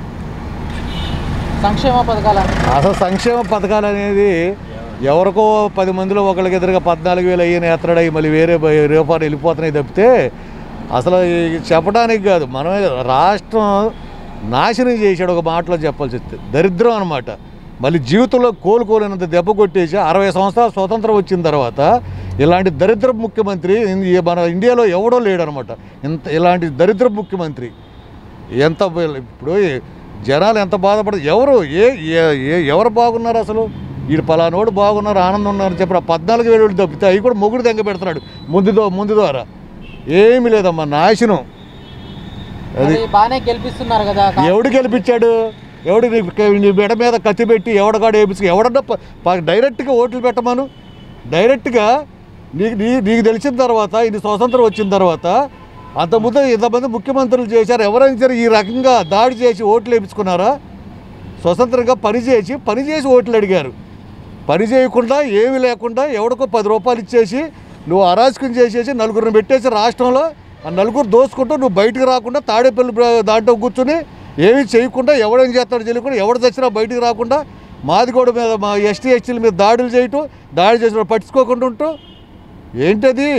సంక్షేమ పథకాల అసలు సంక్షేమ పథకాలు అనేది ఎవరికో పది మందిలో ఒకరికి ఎదురుగా పద్నాలుగు వేలు అయ్యి ఎత్తడై మళ్ళీ వేరే బ- రూపాయలు వెళ్ళిపోతున్నాయి తప్పితే అసలు ఈ చెప్పడానికి కాదు మనమే రాష్ట్రం నాశనం చేశాడు ఒక మాటలో చెప్పాల్సి వస్తే దరిద్రం అనమాట మళ్ళీ జీవితంలో కోలుకోలేనంత దెబ్బ కొట్టేసి అరవై సంవత్సరాలు స్వతంత్రం వచ్చిన తర్వాత ఇలాంటి దరిద్ర ముఖ్యమంత్రి ఇన్- మన ఇండియాలో ఎవడో లేడనమాట ఇంత ఇలాంటి దరిద్ర ముఖ్యమంత్రి ఎంత బ- ఇప్పుడు జనాలు ఎంత బాధపడ ఎవరు ఏ ఏ- ఏ- ఎవరు బాగున్నారు అసలు వీడు పలానోడు బాగున్నారు ఆనందం ఉన్నారు చెప్పి ఆ పద్నాలుగు వేలు తప్పితే అవి కూడా మొగుడు దెంగ పెడుతున్నాడు ముందు దో- ముందు ద్వారా ఏమీ లేదమ్మా నాశనం అది అది బాగానే గెలిపిస్తున్నారు కదా ఎవడు గెలిపించాడు ఎవడు నీ- నీ మెడ మీద కత్తి పెట్టి ఎవడగాడు వేపించు ఎవడన్నా ప- ప- డైరెక్ట్గా ఓట్లు పెట్టమను డైరెక్ట్గా నీకు నీ నీకు తెలిసిన తర్వాత ఇది స్వతంత్రం వచ్చిన తర్వాత అంతకుముందు ఇంతమంది ముఖ్యమంత్రులు చేశారు ఎవరైనా సరే ఈ రకంగా దాడి చేసి ఓట్లు వేయించుకున్నారా స్వతంత్రంగా పని చేసి పని చేసి ఓట్లు అడిగారు పని చేయకుండా ఏమీ లేకుండా ఎవడికో పది రూపాయలు ఇచ్చేసి నువ్వు అరాచకం చేసేసి నలుగురిని పెట్టేసి రాష్ట్రంలో ఆ నలుగురు దోసుకుంటూ నువ్వు బయటకు రాకుండా తాడేపల్లి బ్ర- దాంట్లో కూర్చుని ఏమీ చేయకుండా ఎవడేం చేస్తాడో తెలియకుండా ఎవడు తెచ్చినా బయటికి రాకుండా మాదిగోడ మీద మా ఎస్టీ ఎస్టీల మీద దాడులు చేయటం దాడి చేసిన పట్టించుకోకుండా ఉంటూ ఏంటది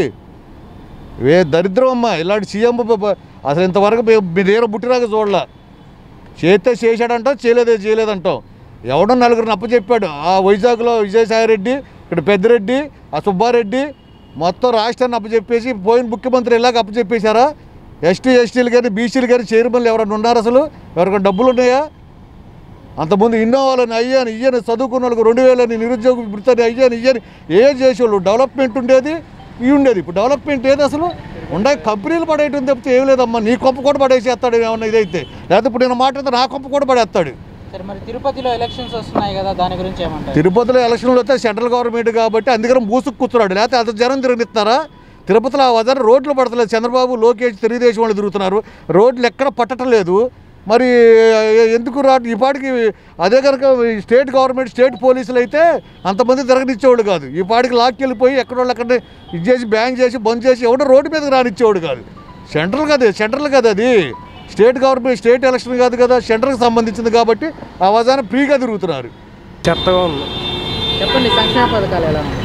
ఏ దరిద్రం అమ్మా ఇలాంటి సీఎం బ- బ- అసలు ఇంతవరకు మీ- మీ దగ్గర పుట్టినాక చూడలే చేస్తే చేశాడంటాం చేయలేదే చేయలేదంటాం ఎవడో నలుగురిని అప్పచెప్పాడు ఆ వైజాగ్లో విజయసాయిరెడ్డి ఇక్కడ పెద్దిరెడ్డి ఆ సుబ్బారెడ్డి మొత్తం రాష్ట్రాన్ని అప్పచెప్పేసి పోయిన ముఖ్యమంత్రి ఇలాగ అప్పచెప్పేశారా ఎస్టీ ఎస్టీలు కానీ బీసీలు కానీ చైర్మన్లు ఎవరైనా ఉన్నారు అసలు ఎవరికైనా డబ్బులు ఉన్నాయా అంతకుముందు ఇన్నోవాలని అయ్యాను ఇయ్యని చదువుకున్న వాళ్ళకి రెండు వేలని నిరుద్యోగ వృత్తిని అయ్యాను ఇయ్యని ఏం చేసేవాళ్ళు డెవలప్మెంట్ ఉండేది ఇవి ఉండేది ఇప్పుడు డెవలప్మెంట్ ఏది అసలు ఉండే కంపెనీలు పడేయటం తప్పితే ఏం లేదమ్మా నీ కొంప కూడా పడేసేస్తాడు ఏమన్నా ఇదైతే లేకపోతే ఇప్పుడు నేను మాట్లాడితే నా కొంప కూడా పడేస్తాడు సరే మరి తిరుపతిలో ఎలక్షన్స్ వస్తున్నాయి కదా దాని గురించి ఏమంటారు తిరుపతిలో ఎలక్షన్లు వస్తే సెంట్రల్ గవర్నమెంట్ కాబట్టి అందుకని మూసుకు కూర్చున్నాడు లేకపోతే అంత జనం తిరగనిస్తారా తిరుపతిలో ఆ వదన రోడ్లు పడతలేదు చంద్రబాబు లోకేష్ తెలుగుదేశం వాళ్ళు తిరుగుతున్నారు రోడ్లు ఎక్కడ పట్టడం లేదు మరి ఎందుకు రా ఈ పాటికి అదే కనుక ఈ స్టేట్ గవర్నమెంట్ స్టేట్ పోలీసులు అయితే అంతమంది తిరగనిచ్చేవాడు కాదు ఈ పాటికి లాక్కెళ్ళిపోయి ఎక్కడోళ్ళు అక్కడ ఇది చేసి బ్యాంక్ చేసి బంద్ చేసి ఎవడో రోడ్డు మీదకి రానిచ్చేవాడు కాదు సెంట్రల్ కదా సెంట్రల్ కదా అది స్టేట్ గవర్నమెంట్ స్టేట్ ఎలక్షన్ కాదు కదా సెంట్రల్కి సంబంధించింది కాబట్టి ఆ వజాన ఫ్రీగా తిరుగుతున్నారు చెత్తగా ఉంది చెప్పండి సంక్షేమ పథకాలు ఎలా ఉన్నాయి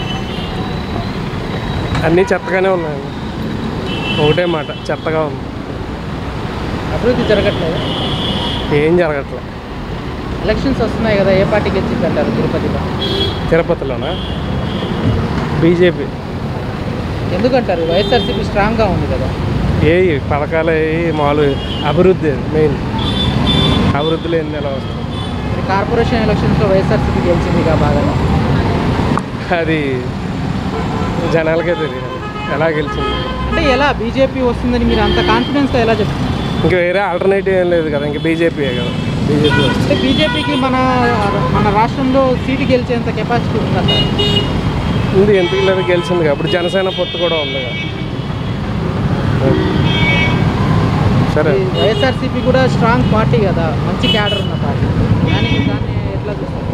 అన్నీ చెత్తగానే ఉన్నాయండి ఒకటే మాట చెత్తగా ఉంది అభివృద్ధి జరగట్లేదు ఏం జరగట్లేదు ఎలక్షన్స్ వస్తున్నాయి కదా ఏ పార్టీ గెలిచింది అంటారు తిరుపతిలో తిరుపతిలోనా బీజేపీ ఎందుకంటారు వైఎస్ఆర్సీపీ స్ట్రాంగ్గా ఉంది కదా ఏ పథకాలు ఏ మామూలు అభివృద్ధి మెయిన్ అభివృద్ధి లేని ఎలా వస్తుంది మరి కార్పొరేషన్ ఎలక్షన్స్లో వైఎస్ఆర్సీపీ గెలిచిందిగా బాగా అది జనాలకే తెలియదు ఎలా గెలిచింది అంటే ఎలా బీజేపీ వస్తుందని మీరు అంత కాన్ఫిడెన్స్గా ఎలా చెప్తున్నారు ఇంకా వేరే ఆల్టర్నేటివ్ ఏం లేదు కదా ఇంకా బీజేపీయే కదా బీజేపీ అంటే బీజేపీకి మన మన రాష్ట్రంలో సీటు గెలిచేంత కెపాసిటీ ఉందంటారు ఉంది ఎందుకు లేదు గెలిచింది అప్పుడు జనసేన పొత్తు కూడా ఉంది కదా సరే ఈ వైఎస్ఆర్సీపీ కూడా స్ట్రాంగ్ పార్టీ కదా మంచి క్యాడర్ ఉన్న పార్టీ దానికి దాన్ని ఎట్లా చూస్తారు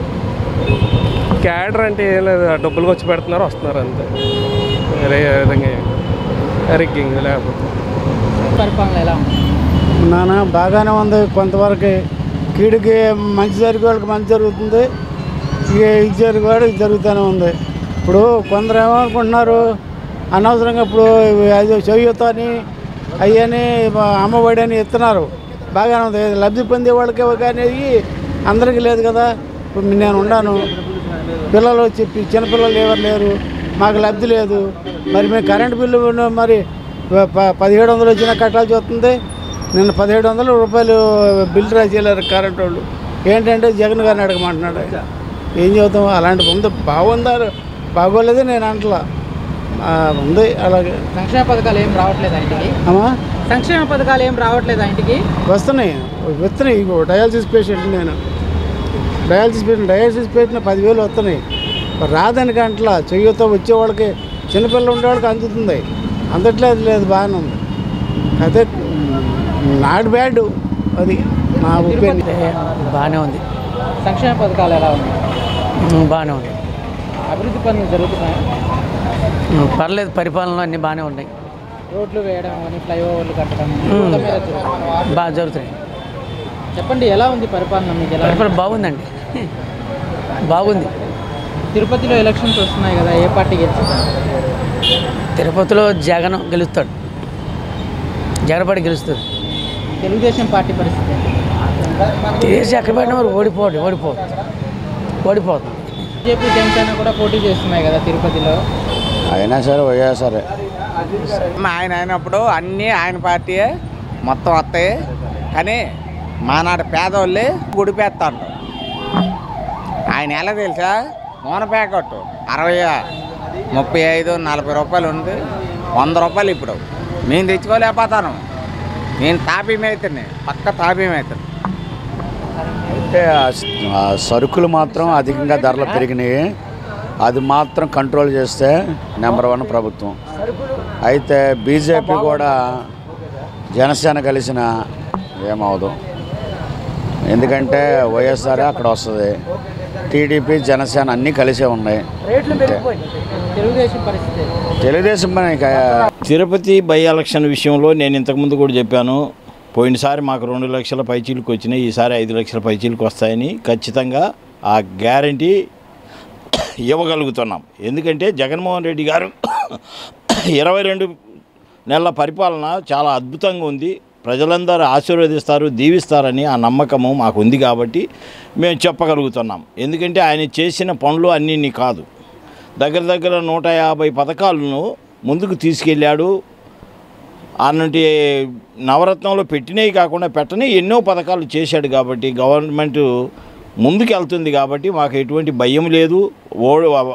క్యాడర్ అంటే ఏం లేదు ఆ డబ్బులు వచ్చి పెడుతున్నారు వస్తున్నారు అంతే వేరే విధంగా రిగ్గింగ్ లేకపోతే పరిపాలన ఎలా ఉంది నాన్న బాగానే ఉంది కొంతవరకు కీడుకి మంచి జరిగే వాళ్ళకి మంచి జరుగుతుంది ఇక ఇది జరిగే వాడు ఇది జరుగుతూనే ఉంది ఇప్పుడు కొందరు ఏమనుకుంటున్నారు అనవసరంగా ఇప్పుడు అది చెయ్యొద్దు అని అయ్యని అమ్మఒడి అని ఇస్తున్నారు బాగానే ఉంది లబ్ధి పొందే వాళ్ళకి కానీ అందరికీ లేదు కదా ఇప్పుడు నేను ఉన్నాను పిల్లలు చెప్పి చిన్నపిల్లలు ఎవరు లేరు మాకు లబ్ధి లేదు మరి మేము కరెంట్ బిల్లు మరి ప- పదిహేడు వందలు వచ్చినా కట్టాల్సి వస్తుంది నిన్న పదిహేడు వందల రూపాయలు బిల్లు రాసేయారు కరెంట్ వాళ్ళు ఏంటంటే జగన్ గారిని అడగమంటున్నాడు ఆయన. ఏం చెబుతాం అలాంటి ఉంది బాగుందా బాగోలేదు నేను అంటలా ఆ, ఉంది అలాగే సంక్షేమ పథకాలు ఏం రావట్లేదు ఇంటికి అమ్మా సంక్షేమ పథకాలు ఏం రావట్లేదు ఇంటికి వస్తున్నాయి వస్తున్నాయి ఇగో డయాలసిస్ పేషెంట్ నేను డయాలసిస్ పేషెంట్ డయాలసిస్ పేషెంట్ పదివేలు వస్తున్నాయి రాదని గంటల చెయ్యతో వచ్చే వాళ్ళకి చిన్నపిల్లలు ఉండే వాళ్ళకి అందుతుంది అందట్లేదు లేదు బాగానే ఉంది అయితే నాట్ బ్యాడ్ అది నా ఒపీనియన్ బాగానే ఉంది సంక్షేమ పథకాలు ఎలా ఉన్నాయి ఉమ్, బాగానే ఉంది అభివృద్ధి పనులు జరుగుతున్నాయి ఉమ్, పర్లేదు పరిపాలన అన్నీ బాగానే ఉన్నాయి రోడ్లు వేయడం కానీ ఫ్లైఓవర్లు కట్టడం ఉమ్, రోడ్ల మీద జరుగుతుంది. బాగా జరుగుతున్నాయి చెప్పండి ఎలా ఉంది పరిపాలన మీకు ఎలా పరిపాలన బాగుందండి బాగుంది తిరుపతిలో ఎలక్షన్స్ వస్తున్నాయి కదా ఏ పార్టీ గెలిచింది తిరుపతిలో జగన్ గెలుస్తాడు జగన్పాటి గెలుస్తుంది తెలుగుదేశం పార్టీ పరిస్థితి ఏంటి? తెలిసి ఎక్కడ పెట్టినా మరి ఓడిపోడు ఓడిపోదు ఓడిపోతుంది బీజేపీ జనసేన కూడా పోటీ చేస్తున్నాయి కదా తిరుపతిలో అయినా సరే వైఎస్ఆర్ ఆయన అయినప్పుడు అన్నీ ఆయన పార్టీయే మొత్తం వస్తాయి కానీ మానాడు పేదోళ్ళు గుడిపేస్తాడు ఆయన ఎలా తెలుసా నూనె ప్యాకెట్ అరవై ముప్పై ఐదు నలభై రూపాయలు ఉంది వంద రూపాయలు ఇప్పుడు మేము తెచ్చుకోలేకపోతాను నేను తాపీమైతున్నా పక్క తాపీమైతున్నా అంటే ఆ స- ఆ సరుకులు మాత్రం అధికంగా ధరలు పెరిగినాయి అది మాత్రం కంట్రోల్ చేస్తే నెంబర్ వన్ ప్రభుత్వం అయితే బీజేపీ కూడా జనసేన కలిసిన ఏమవదు ఎందుకంటే వైఎస్ఆర్ అక్కడ వస్తుంది టీడీపీ జనసేన అన్నీ కలిసే ఉన్నాయి అంతే. తెలుగుదేశం పరిస్థితి తెలుగుదేశం పని ఇక తిరుపతి బై ఎలక్షన్ విషయంలో నేను ఇంతకుముందు కూడా చెప్పాను పోయినసారి మాకు రెండు లక్షల పైచీలకు వచ్చినాయి ఈసారి ఐదు లక్షల పైచీలకు వస్తాయని ఖచ్చితంగా ఆ గ్యారంటీ ఇవ్వగలుగుతున్నాం ఎందుకంటే జగన్మోహన్ రెడ్డి గారు ఇరవై రెండు నెలల పరిపాలన చాలా అద్భుతంగా ఉంది ప్రజలందరూ ఆశీర్వదిస్తారు దీవిస్తారని ఆ నమ్మకము మాకు ఉంది కాబట్టి మేము చెప్పగలుగుతున్నాం ఎందుకంటే ఆయన చేసిన పనులు అన్నీ కాదు దగ్గర దగ్గర నూట యాభై పథకాలను ముందుకు తీసుకెళ్ళాడు అన్నటి నవరత్నంలో పెట్టినవి కాకుండా పెట్టని ఎన్నో పథకాలు చేశాడు కాబట్టి గవర్నమెంట్ ముందుకు వెళ్తుంది కాబట్టి మాకు ఎటువంటి భయం లేదు ఓ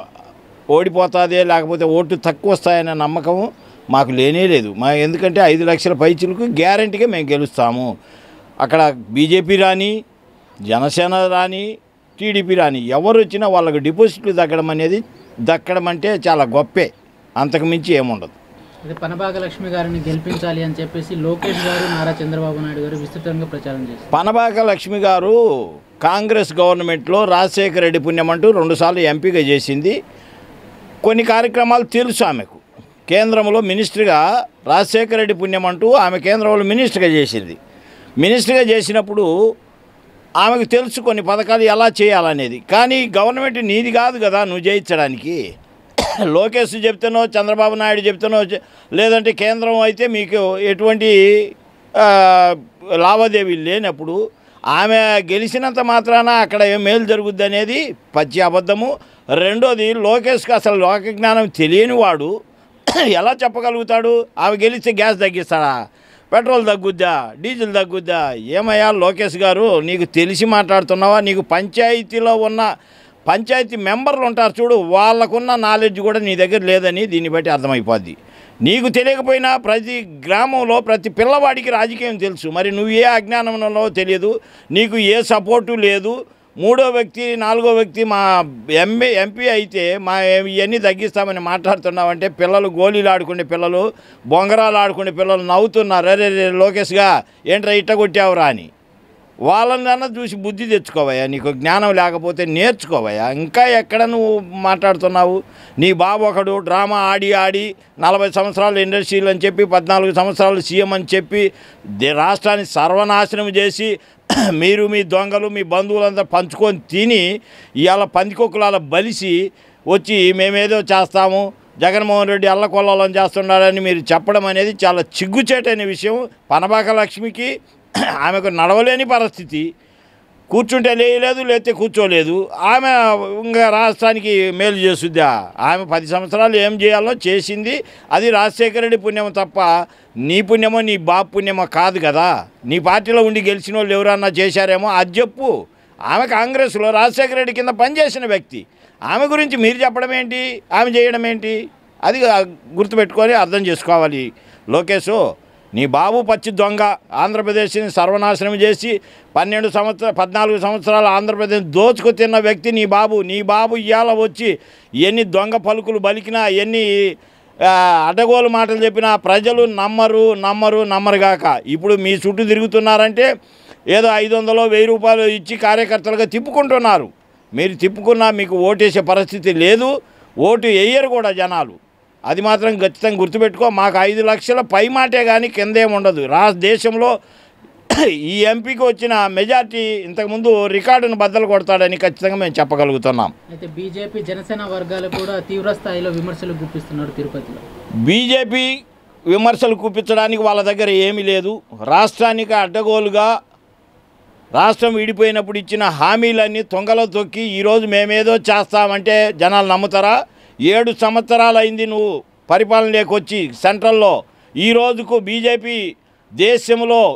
ఓడిపోతాదే లేకపోతే ఓట్లు తక్కువ వస్తాయనే నమ్మకం మాకు లేనే లేదు మా ఎందుకంటే ఐదు లక్షల పైచులకు గ్యారంటీగా మేము గెలుస్తాము అక్కడ బీజేపీ రాని జనసేన రాని టీడీపీ రాని ఎవరు వచ్చినా వాళ్ళకు డిపాజిట్లు దక్కడం అనేది దక్కడం అంటే చాలా గొప్పే అంతకు మించి ఏముండదు అదే పనబాగ లక్ష్మి గారిని గెలిపించాలి అని చెప్పేసి లోకేష్ గారు నారా చంద్రబాబు నాయుడు గారు విస్తృతంగా ప్రచారం చేశారు పనబాక లక్ష్మి గారు కాంగ్రెస్ గవర్నమెంట్లో రాజశేఖర రెడ్డి పుణ్యమంటూ రెండుసార్లు ఎంపీగా చేసింది కొన్ని కార్యక్రమాలు తెలుసు ఆమెకు కేంద్రంలో మినిస్టర్గా రాజశేఖర రెడ్డి పుణ్యమంటూ ఆమె కేంద్రంలో మినిస్టర్గా చేసింది మినిస్టర్గా చేసినప్పుడు ఆమెకు తెలుసు కొన్ని పథకాలు ఎలా చేయాలనేది కానీ గవర్నమెంట్ నీది కాదు కదా నువ్వు చేయించడానికి లోకేష్ చెప్తానో చంద్రబాబు నాయుడు చెప్తానో చె- లేదంటే కేంద్రం అయితే మీకు ఎటువంటి ఆ, లావాదేవీలు లేనప్పుడు ఆమె గెలిచినంత మాత్రాన అక్కడ ఏం మేలు జరుగుద్ది అనేది పచ్చి అబద్ధము రెండోది లోకేష్కి అసలు లోక జ్ఞానం తెలియని వాడు ఎలా చెప్పగలుగుతాడు ఆమె గెలిస్తే గ్యాస్ తగ్గిస్తాడా పెట్రోల్ తగ్గుద్దా డీజిల్ తగ్గుద్దా ఏమయ్యా లోకేష్ గారు నీకు తెలిసి మాట్లాడుతున్నావా నీకు పంచాయతీలో ఉన్న పంచాయతీ మెంబర్లు ఉంటారు చూడు వాళ్ళకున్న నాలెడ్జ్ కూడా నీ దగ్గర లేదని దీన్ని బట్టి అర్థమైపోద్ది నీకు తెలియకపోయినా ప్రతి గ్రామంలో ప్రతి పిల్లవాడికి రాజకీయం తెలుసు మరి నువ్వు ఏ అజ్ఞానంలో తెలియదు నీకు ఏ సపోర్టు లేదు మూడో వ్యక్తి నాలుగో వ్యక్తి మా ఎంపీ ఎంపీ అయితే మా ఇవన్నీ తగ్గిస్తామని మాట్లాడుతున్నామంటే పిల్లలు గోళీలు ఆడుకునే పిల్లలు బొంగరాలు ఆడుకునే పిల్లలు నవ్వుతున్నారు అరే రే లోకేష్గా ఏంట్రా ఇట్ట కొట్టావురా అని వాళ్ళనన్నా చూసి బుద్ధి తెచ్చుకోవయ్యా నీకు జ్ఞానం లేకపోతే నేర్చుకోవయ్యా ఇంకా ఎక్కడ నువ్వు మాట్లాడుతున్నావు నీ బాబు ఒకడు డ్రామా ఆడి ఆడి నలభై సంవత్సరాలు ఇండస్ట్రీలు అని చెప్పి పద్నాలుగు సంవత్సరాలు సీఎం అని చెప్పి దే- రాష్ట్రాన్ని సర్వనాశనం చేసి మీరు మీ దొంగలు మీ బంధువులంతా పంచుకొని తిని ఇవాళ పందికొక్కులాల బలిసి వచ్చి మేమేదో చేస్తాము జగన్మోహన్ రెడ్డి అల్లకొల్లాలని చేస్తున్నాడని మీరు చెప్పడం అనేది చాలా చిగ్గుచేటైన విషయం పనబాక లక్ష్మికి ఆమెకు నడవలేని పరిస్థితి కూర్చుంటే లేయలేదు లేకపోతే కూర్చోలేదు ఆమె ఇంకా రాష్ట్రానికి మేలు చేస్తుందా ఆమె పది సంవత్సరాలు ఏం చేయాలో చేసింది అది రాజశేఖర రెడ్డి పుణ్యం తప్ప నీ పుణ్యమో నీ బాబు పుణ్యమో కాదు కదా నీ పార్టీలో ఉండి గెలిచిన వాళ్ళు ఎవరన్నా చేశారేమో అది చెప్పు ఆమె కాంగ్రెస్లో రాజశేఖర రెడ్డి కింద పనిచేసిన వ్యక్తి ఆమె గురించి మీరు చెప్పడం ఏంటి ఆమె చేయడం ఏంటి అది గుర్తుపెట్టుకొని అర్థం చేసుకోవాలి లోకేష్ నీ బాబు పచ్చి దొంగ ఆంధ్రప్రదేశ్ని సర్వనాశనం చేసి పన్నెండు సంవత్సర పద్నాలుగు సంవత్సరాలు ఆంధ్రప్రదేశ్ దోచుకు తిన్న వ్యక్తి నీ బాబు నీ బాబు ఇవాళ వచ్చి ఎన్ని దొంగ పలుకులు బలికినా ఎన్ని ఆ, అడ్డగోలు మాటలు చెప్పినా ప్రజలు నమ్మరు నమ్మరు నమ్మరుగాక ఇప్పుడు మీ చుట్టూ తిరుగుతున్నారంటే ఏదో ఐదు వందలు వెయ్యి రూపాయలు ఇచ్చి కార్యకర్తలుగా తిప్పుకుంటున్నారు మీరు తిప్పుకున్నా మీకు ఓటేసే పరిస్థితి లేదు ఓటు వేయరు కూడా జనాలు అది మాత్రం ఖచ్చితంగా గుర్తుపెట్టుకో మాకు ఐదు లక్షల పై మాటే కానీ కిందేం ఉండదు రా దేశంలో ఈ ఎంపీకి వచ్చిన మెజార్టీ ఇంతకుముందు రికార్డును బద్దలు కొడతాడని ఖచ్చితంగా మేము చెప్పగలుగుతున్నాం అయితే బీజేపీ జనసేన వర్గాలు కూడా తీవ్ర స్థాయిలో విమర్శలు గుప్పిస్తున్నారు తిరుపతిలో బీజేపీ విమర్శలు కూపించడానికి వాళ్ళ దగ్గర ఏమీ లేదు రాష్ట్రానికి అడ్డగోలుగా రాష్ట్రం విడిపోయినప్పుడు ఇచ్చిన హామీలన్నీ తొంగలో తొక్కి ఈరోజు మేమేదో చేస్తామంటే జనాలు నమ్ముతారా ఏడు సంవత్సరాలు అయింది నువ్వు పరిపాలనలోకి వచ్చి సెంట్రల్లో ఈ రోజుకు బీజేపీ దేశంలో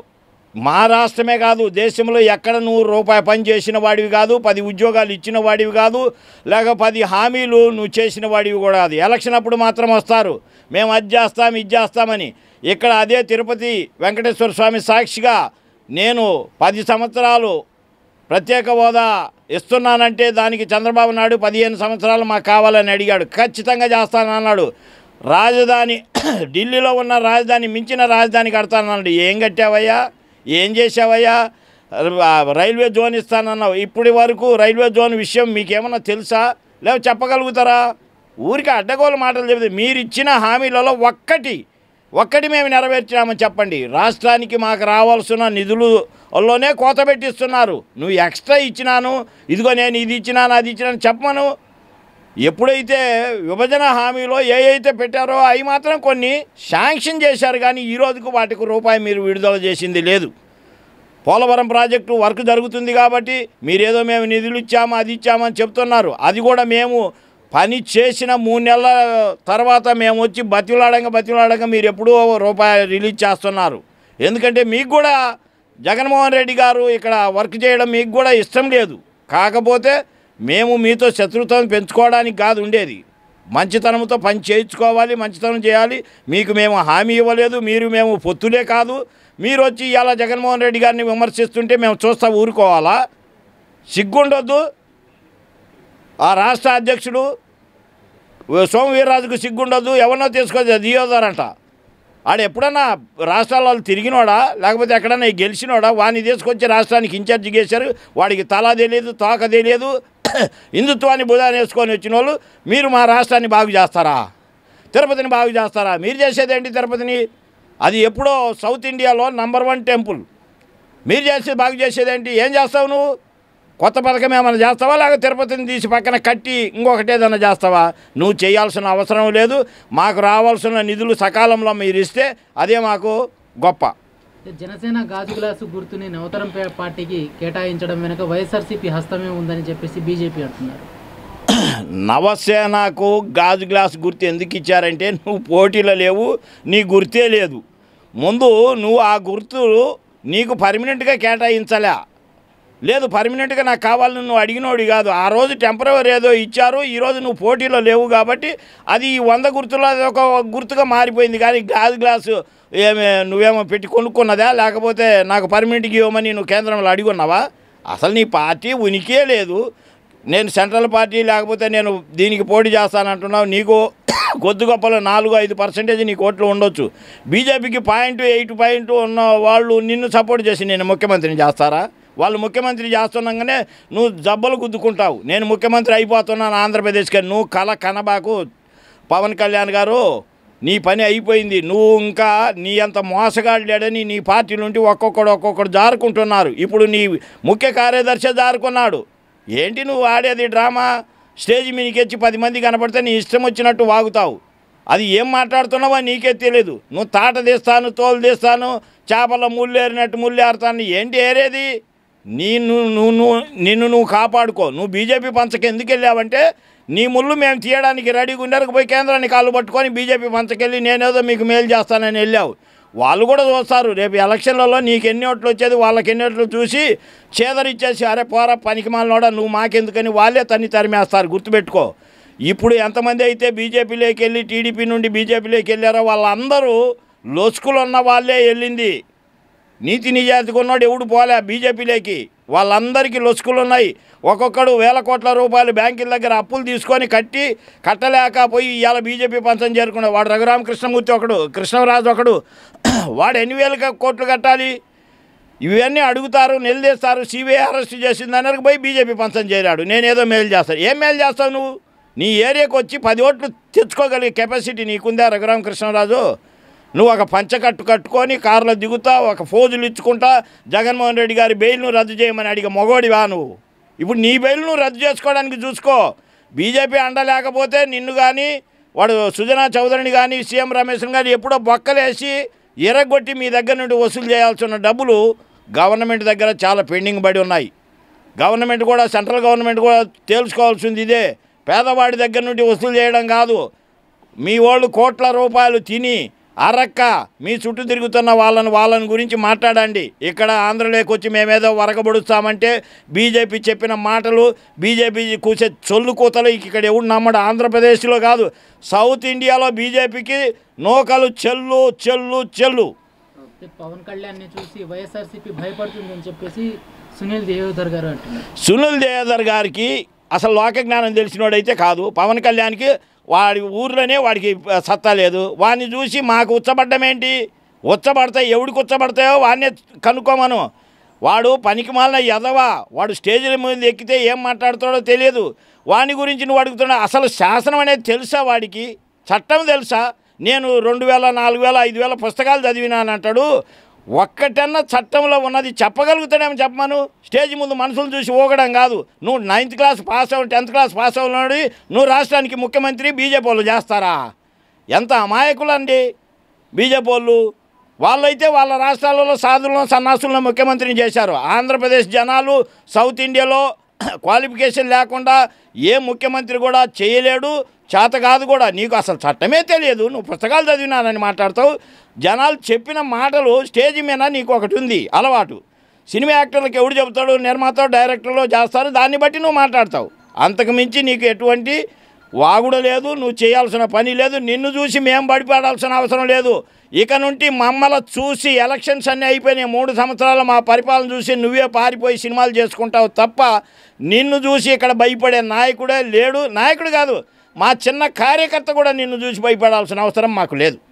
మా రాష్ట్రమే కాదు దేశంలో ఎక్కడ నువ్వు రూపాయి పని చేసిన వాడివి కాదు పది ఉద్యోగాలు ఇచ్చిన వాడివి కాదు లేక పది హామీలు నువ్వు చేసిన వాడివి కూడా కాదు ఎలక్షన్ అప్పుడు మాత్రం వస్తారు మేము అది చేస్తాం ఇది చేస్తామని ఇక్కడ అదే తిరుపతి వెంకటేశ్వర స్వామి సాక్షిగా నేను పది సంవత్సరాలు ప్రత్యేక హోదా ఇస్తున్నానంటే దానికి చంద్రబాబు నాయుడు పదిహేను సంవత్సరాలు మాకు కావాలని అడిగాడు ఖచ్చితంగా చేస్తానన్నాడు రాజధాని ఢిల్లీలో ఉన్న రాజధాని మించిన రాజధాని కడతానన్నాడు ఏం కట్టావయ్యా ఏం చేసావయ్యా ర- రైల్వే జోన్ ఇస్తానన్నావు ఇప్పటి వరకు రైల్వే జోన్ విషయం మీకేమన్నా తెలుసా లేక చెప్పగలుగుతారా ఊరికి అడ్డగోలు మాటలు చెబితే మీరు ఇచ్చిన హామీలలో ఒక్కటి ఒక్కటి మేము నెరవేర్చినామని చెప్పండి రాష్ట్రానికి మాకు రావాల్సిన నిధులులోనే కోత పెట్టిస్తున్నారు నువ్వు ఎక్స్ట్రా ఇచ్చినాను ఇదిగో నేను ఇది ఇచ్చినాను అది ఇచ్చినాను చెప్పమను ఎప్పుడైతే విభజన హామీలో ఏ అయితే పెట్టారో అవి మాత్రం కొన్ని శాంక్షన్ చేశారు కానీ ఈ రోజుకు వాటికి రూపాయి మీరు విడుదల చేసింది లేదు పోలవరం ప్రాజెక్టు వర్క్ జరుగుతుంది కాబట్టి మీరేదో మేము నిధులు ఇచ్చాము అది ఇచ్చామని చెప్తున్నారు అది కూడా మేము పని చేసిన మూడు నెలల తర్వాత మేము వచ్చి బతిలాడంగా బతిలాడంగా మీరు ఎప్పుడూ రూపాయి రిలీజ్ చేస్తున్నారు ఎందుకంటే మీకు కూడా జగన్మోహన్ రెడ్డి గారు ఇక్కడ వర్క్ చేయడం మీకు కూడా ఇష్టం లేదు కాకపోతే మేము మీతో శత్రుత్వం పెంచుకోవడానికి కాదు ఉండేది మంచితనంతో పని చేయించుకోవాలి మంచితనం చేయాలి మీకు మేము హామీ ఇవ్వలేదు మీరు మేము పొత్తులే కాదు మీరు వచ్చి ఇలా జగన్మోహన్ రెడ్డి గారిని విమర్శిస్తుంటే మేము చూస్తా ఊరుకోవాలా సిగ్గుండొద్దు ఆ రాష్ట్ర అధ్యక్షుడు సోము వీర్రాజుకు సిగ్గుండదు ఎవరినో తీసుకొచ్చి దియోదారంట ఆడు ఎప్పుడన్నా రాష్ట్రాల వాళ్ళు తిరిగినోడా లేకపోతే ఎక్కడన్నా గెలిచినోడా వాడిని తీసుకొచ్చి రాష్ట్రానికి ఇన్ఛార్జ్ చేశారు వాడికి తల తెలియదు తోక తెలియదు హిందుత్వాన్ని బుధాన్ని వేసుకొని వచ్చిన వాళ్ళు మీరు మా రాష్ట్రాన్ని బాగు చేస్తారా తిరుపతిని బాగు చేస్తారా మీరు చేసేదేంటి తిరుపతిని అది ఎప్పుడో సౌత్ ఇండియాలో నంబర్ వన్ టెంపుల్ మీరు చేసేది బాగు చేసేదేంటి ఏం చేస్తావు నువ్వు కొత్త పథకం ఏమైనా చేస్తావా లేక తిరుపతిని తీసి పక్కన కట్టి ఇంకొకటి ఏదైనా చేస్తావా నువ్వు చేయాల్సిన అవసరం లేదు మాకు రావాల్సిన నిధులు సకాలంలో మీరు ఇస్తే అదే మాకు గొప్ప జనసేన గాజు గ్లాసు గుర్తుని నవతరం పే- పార్టీకి కేటాయించడం వెనుక వైఎస్ఆర్సీపీ హస్తమే ఉందని చెప్పేసి బీజేపీ అంటున్నారు నవసేనకు గాజు గ్లాస్ గుర్తు ఎందుకు ఇచ్చారంటే నువ్వు పోటీలో లేవు నీ గుర్తే లేదు ముందు నువ్వు ఆ గుర్తు నీకు పర్మనెంట్గా కేటాయించలే లేదు పర్మనెంట్గా నాకు కావాలని నువ్వు అడిగినోడి కాదు ఆ రోజు టెంపరవరీ ఏదో ఇచ్చారు ఈరోజు నువ్వు పోటీలో లేవు కాబట్టి అది ఈ వంద గుర్తులో అది ఒక గుర్తుగా మారిపోయింది కానీ గాజు గ్లాసు ఏమే నువ్వేమో పెట్టి కొనుక్కున్నదా లేకపోతే నాకు పర్మనెంట్గా ఇవ్వమని నువ్వు కేంద్రంలో అడిగి ఉన్నావా అసలు నీ పార్టీ ఉనికే లేదు నేను సెంట్రల్ పార్టీ లేకపోతే నేను దీనికి పోటీ చేస్తానంటున్నావు నీకు కొద్ది గొప్పలో నాలుగు ఐదు పర్సెంటేజ్ నీ ఓట్లు ఉండొచ్చు బీజేపీకి పాయింట్ ఎయిట్ పాయింట్ ఉన్న వాళ్ళు నిన్ను సపోర్ట్ చేసి నేను ముఖ్యమంత్రిని చేస్తారా వాళ్ళు ముఖ్యమంత్రి చేస్తుండగానే నువ్వు జబ్బలు గుద్దుకుంటావు నేను ముఖ్యమంత్రి అయిపోతున్నాను ఆంధ్రప్రదేశ్కి నువ్వు కల కనబాకు పవన్ కళ్యాణ్ గారు నీ పని అయిపోయింది నువ్వు ఇంకా నీ అంత మోసగాడు లేడని నీ పార్టీ నుండి ఒక్కొక్కడు ఒక్కొక్కడు జారుకుంటున్నారు ఇప్పుడు నీ ముఖ్య కార్యదర్శి జారుకున్నాడు ఏంటి నువ్వు ఆడేది డ్రామా స్టేజ్ మీదకి పది మంది కనపడితే నీ ఇష్టం వచ్చినట్టు వాగుతావు అది ఏం మాట్లాడుతున్నావో నీకే తెలియదు నువ్వు తాట తీస్తాను తోలు తీస్తాను చేపల ముళ్ళు ఏరినట్టు ముళ్ళు ఏరుతాను ఏంటి ఏరేది నీ నువ్వు నువ్వు నువ్వు నిన్ను నువ్వు కాపాడుకో నువ్వు బీజేపీ పంచకి ఎందుకు వెళ్ళావంటే నీ ముళ్ళు మేము తీయడానికి రెడీగా ఉండరకు పోయి కేంద్రాన్ని కాళ్ళు పట్టుకొని బీజేపీ పంచకెళ్ళి నేనేదో మీకు మేలు చేస్తానని వెళ్ళావు వాళ్ళు కూడా చూస్తారు రేపు ఎలక్షన్లలో నీకు ఎన్ని ఓట్లు వచ్చేది వాళ్ళకి ఎన్ని ఓట్లు చూసి చేదరిచ్చేసి అరే పోరా పనికి మాలనోడా నువ్వు మాకెందుకని వాళ్ళే తన్ని తరిమేస్తారు గుర్తుపెట్టుకో ఇప్పుడు ఎంతమంది అయితే బీజేపీలోకి వెళ్ళి టీడీపీ నుండి బీజేపీలోకి వెళ్ళారో వాళ్ళందరూ లొసుకులు ఉన్న వాళ్ళే వెళ్ళింది నీతి నిజాయితీగా ఉన్నాడు ఎవడు పోలే బీజేపీలోకి వాళ్ళందరికీ లొసుకులు ఉన్నాయి ఒక్కొక్కడు వేల కోట్ల రూపాయలు బ్యాంకుల దగ్గర అప్పులు తీసుకొని కట్టి కట్టలేక పోయి ఇవాళ బీజేపీ పంచం చేరుకున్నాడు వాడు రఘురామకృష్ణమూర్తి ఒకడు కృష్ణరాజు ఒకడు వాడు ఎన్ని వేల కోట్లు కట్టాలి ఇవన్నీ అడుగుతారు నిలదీస్తారు సిబిఐ అరెస్ట్ చేసింది అన్నరకు పోయి బీజేపీ పంచం చేరాడు నేనేదో మేలు చేస్తాను ఏం మేలు చేస్తావు నువ్వు నీ ఏరియాకి వచ్చి పది ఓట్లు తెచ్చుకోగలిగే కెపాసిటీ నీకుందా రఘురామకృష్ణరాజు నువ్వు ఒక పంచకట్టు కట్టుకొని కారులో దిగుతా ఒక ఫోజులు ఇచ్చుకుంటా జగన్మోహన్ రెడ్డి గారి బెయిల్ను రద్దు చేయమని అడిగే మొగోడివా నువ్వు ఇప్పుడు నీ బెయిల్ను రద్దు చేసుకోవడానికి చూసుకో బీజేపీ అండ లేకపోతే నిన్ను కానీ వాడు సుజనా చౌదరిని కానీ సీఎం రమేష్ని కానీ ఎప్పుడో బొక్కలేసి ఎరగొట్టి మీ దగ్గర నుండి వసూలు చేయాల్సిన డబ్బులు గవర్నమెంట్ దగ్గర చాలా పెండింగ్ పడి ఉన్నాయి గవర్నమెంట్ కూడా సెంట్రల్ గవర్నమెంట్ కూడా తేల్చుకోవాల్సింది ఇదే పేదవాడి దగ్గర నుండి వసూలు చేయడం కాదు మీ వాళ్ళు కోట్ల రూపాయలు తిని అరక్క మీ చుట్టూ తిరుగుతున్న వాళ్ళని వాళ్ళని గురించి మాట్లాడండి ఇక్కడ ఆంధ్రలోకి వచ్చి మేమేదో వరకబడుస్తామంటే బీజేపీ చెప్పిన మాటలు బీజేపీ కూసే చొల్లు కూతలు ఇక్కడ ఎవడు నమ్మడు ఆంధ్రప్రదేశ్లో కాదు సౌత్ ఇండియాలో బీజేపీకి నోకలు చెల్లు చెల్లు చెల్లు పవన్ కళ్యాణ్ని చూసి వైఎస్ఆర్సీపీ భయపడుతుంది అని చెప్పేసి సునీల్ దేవధర్ గారు అంటున్నారు సునీల్ దేవదర్ గారికి అసలు లోక జ్ఞానం తెలిసినోడైతే కాదు పవన్ కళ్యాణ్కి వాడి ఊర్లోనే వాడికి సత్తా లేదు వాడిని చూసి మాకు ఉచ్చబడ్డం ఏంటి ఉచ్చబడతాయి ఎవడికి ఉచ్చబడతాయో వాడినే కనుక్కోమను వాడు పనికి మాలిన ఎదవా వాడు స్టేజ్ల మీద ఎక్కితే ఏం మాట్లాడతాడో తెలియదు వాని గురించి నువ్వు అడుగుతున్నా అసలు శాసనం అనేది తెలుసా వాడికి చట్టం తెలుసా నేను రెండు వేల నాలుగు వేల ఐదు వేల పుస్తకాలు చదివినాను అంటాడు ఒక్కటన్నా చట్టంలో ఉన్నది చెప్పగలుగుతాడేమో చెప్పమను స్టేజ్ ముందు మనుషులు చూసి ఊగడం కాదు నువ్వు నైన్త్ క్లాస్ పాస్ అవ్వ టెన్త్ క్లాస్ పాస్ అవ్వనాడు నువ్వు రాష్ట్రానికి ముఖ్యమంత్రి బీజేపీ వాళ్ళు చేస్తారా ఎంత అమాయకులండి బీజేపీ వాళ్ళు వాళ్ళైతే వాళ్ళ రాష్ట్రాలలో సాధులను సన్నాసులను ముఖ్యమంత్రిని చేశారు ఆంధ్రప్రదేశ్ జనాలు సౌత్ ఇండియాలో క్వాలిఫికేషన్ లేకుండా ఏ ముఖ్యమంత్రి కూడా చేయలేడు చేత కాదు కూడా నీకు అసలు చట్టమే తెలియదు నువ్వు పుస్తకాలు చదివినానని మాట్లాడతావు జనాలు చెప్పిన మాటలు స్టేజ్ మీద నీకు ఒకటి ఉంది అలవాటు సినిమా యాక్టర్లకు ఎవడు చెబుతాడు నిర్మాత డైరెక్టర్లో చేస్తారు దాన్ని బట్టి నువ్వు మాట్లాడతావు అంతకు మించి నీకు ఎటువంటి వాగుడు లేదు నువ్వు చేయాల్సిన పని లేదు నిన్ను చూసి మేము బడిపడాల్సిన అవసరం లేదు ఇక నుండి మమ్మల్ని చూసి ఎలక్షన్స్ అన్నీ అయిపోయినాయి మూడు సంవత్సరాలు మా పరిపాలన చూసి నువ్వే పారిపోయి సినిమాలు చేసుకుంటావు తప్ప నిన్ను చూసి ఇక్కడ భయపడే నాయకుడే లేడు నాయకుడు కాదు మా చిన్న కార్యకర్త కూడా నిన్ను చూసి భయపడాల్సిన అవసరం మాకు లేదు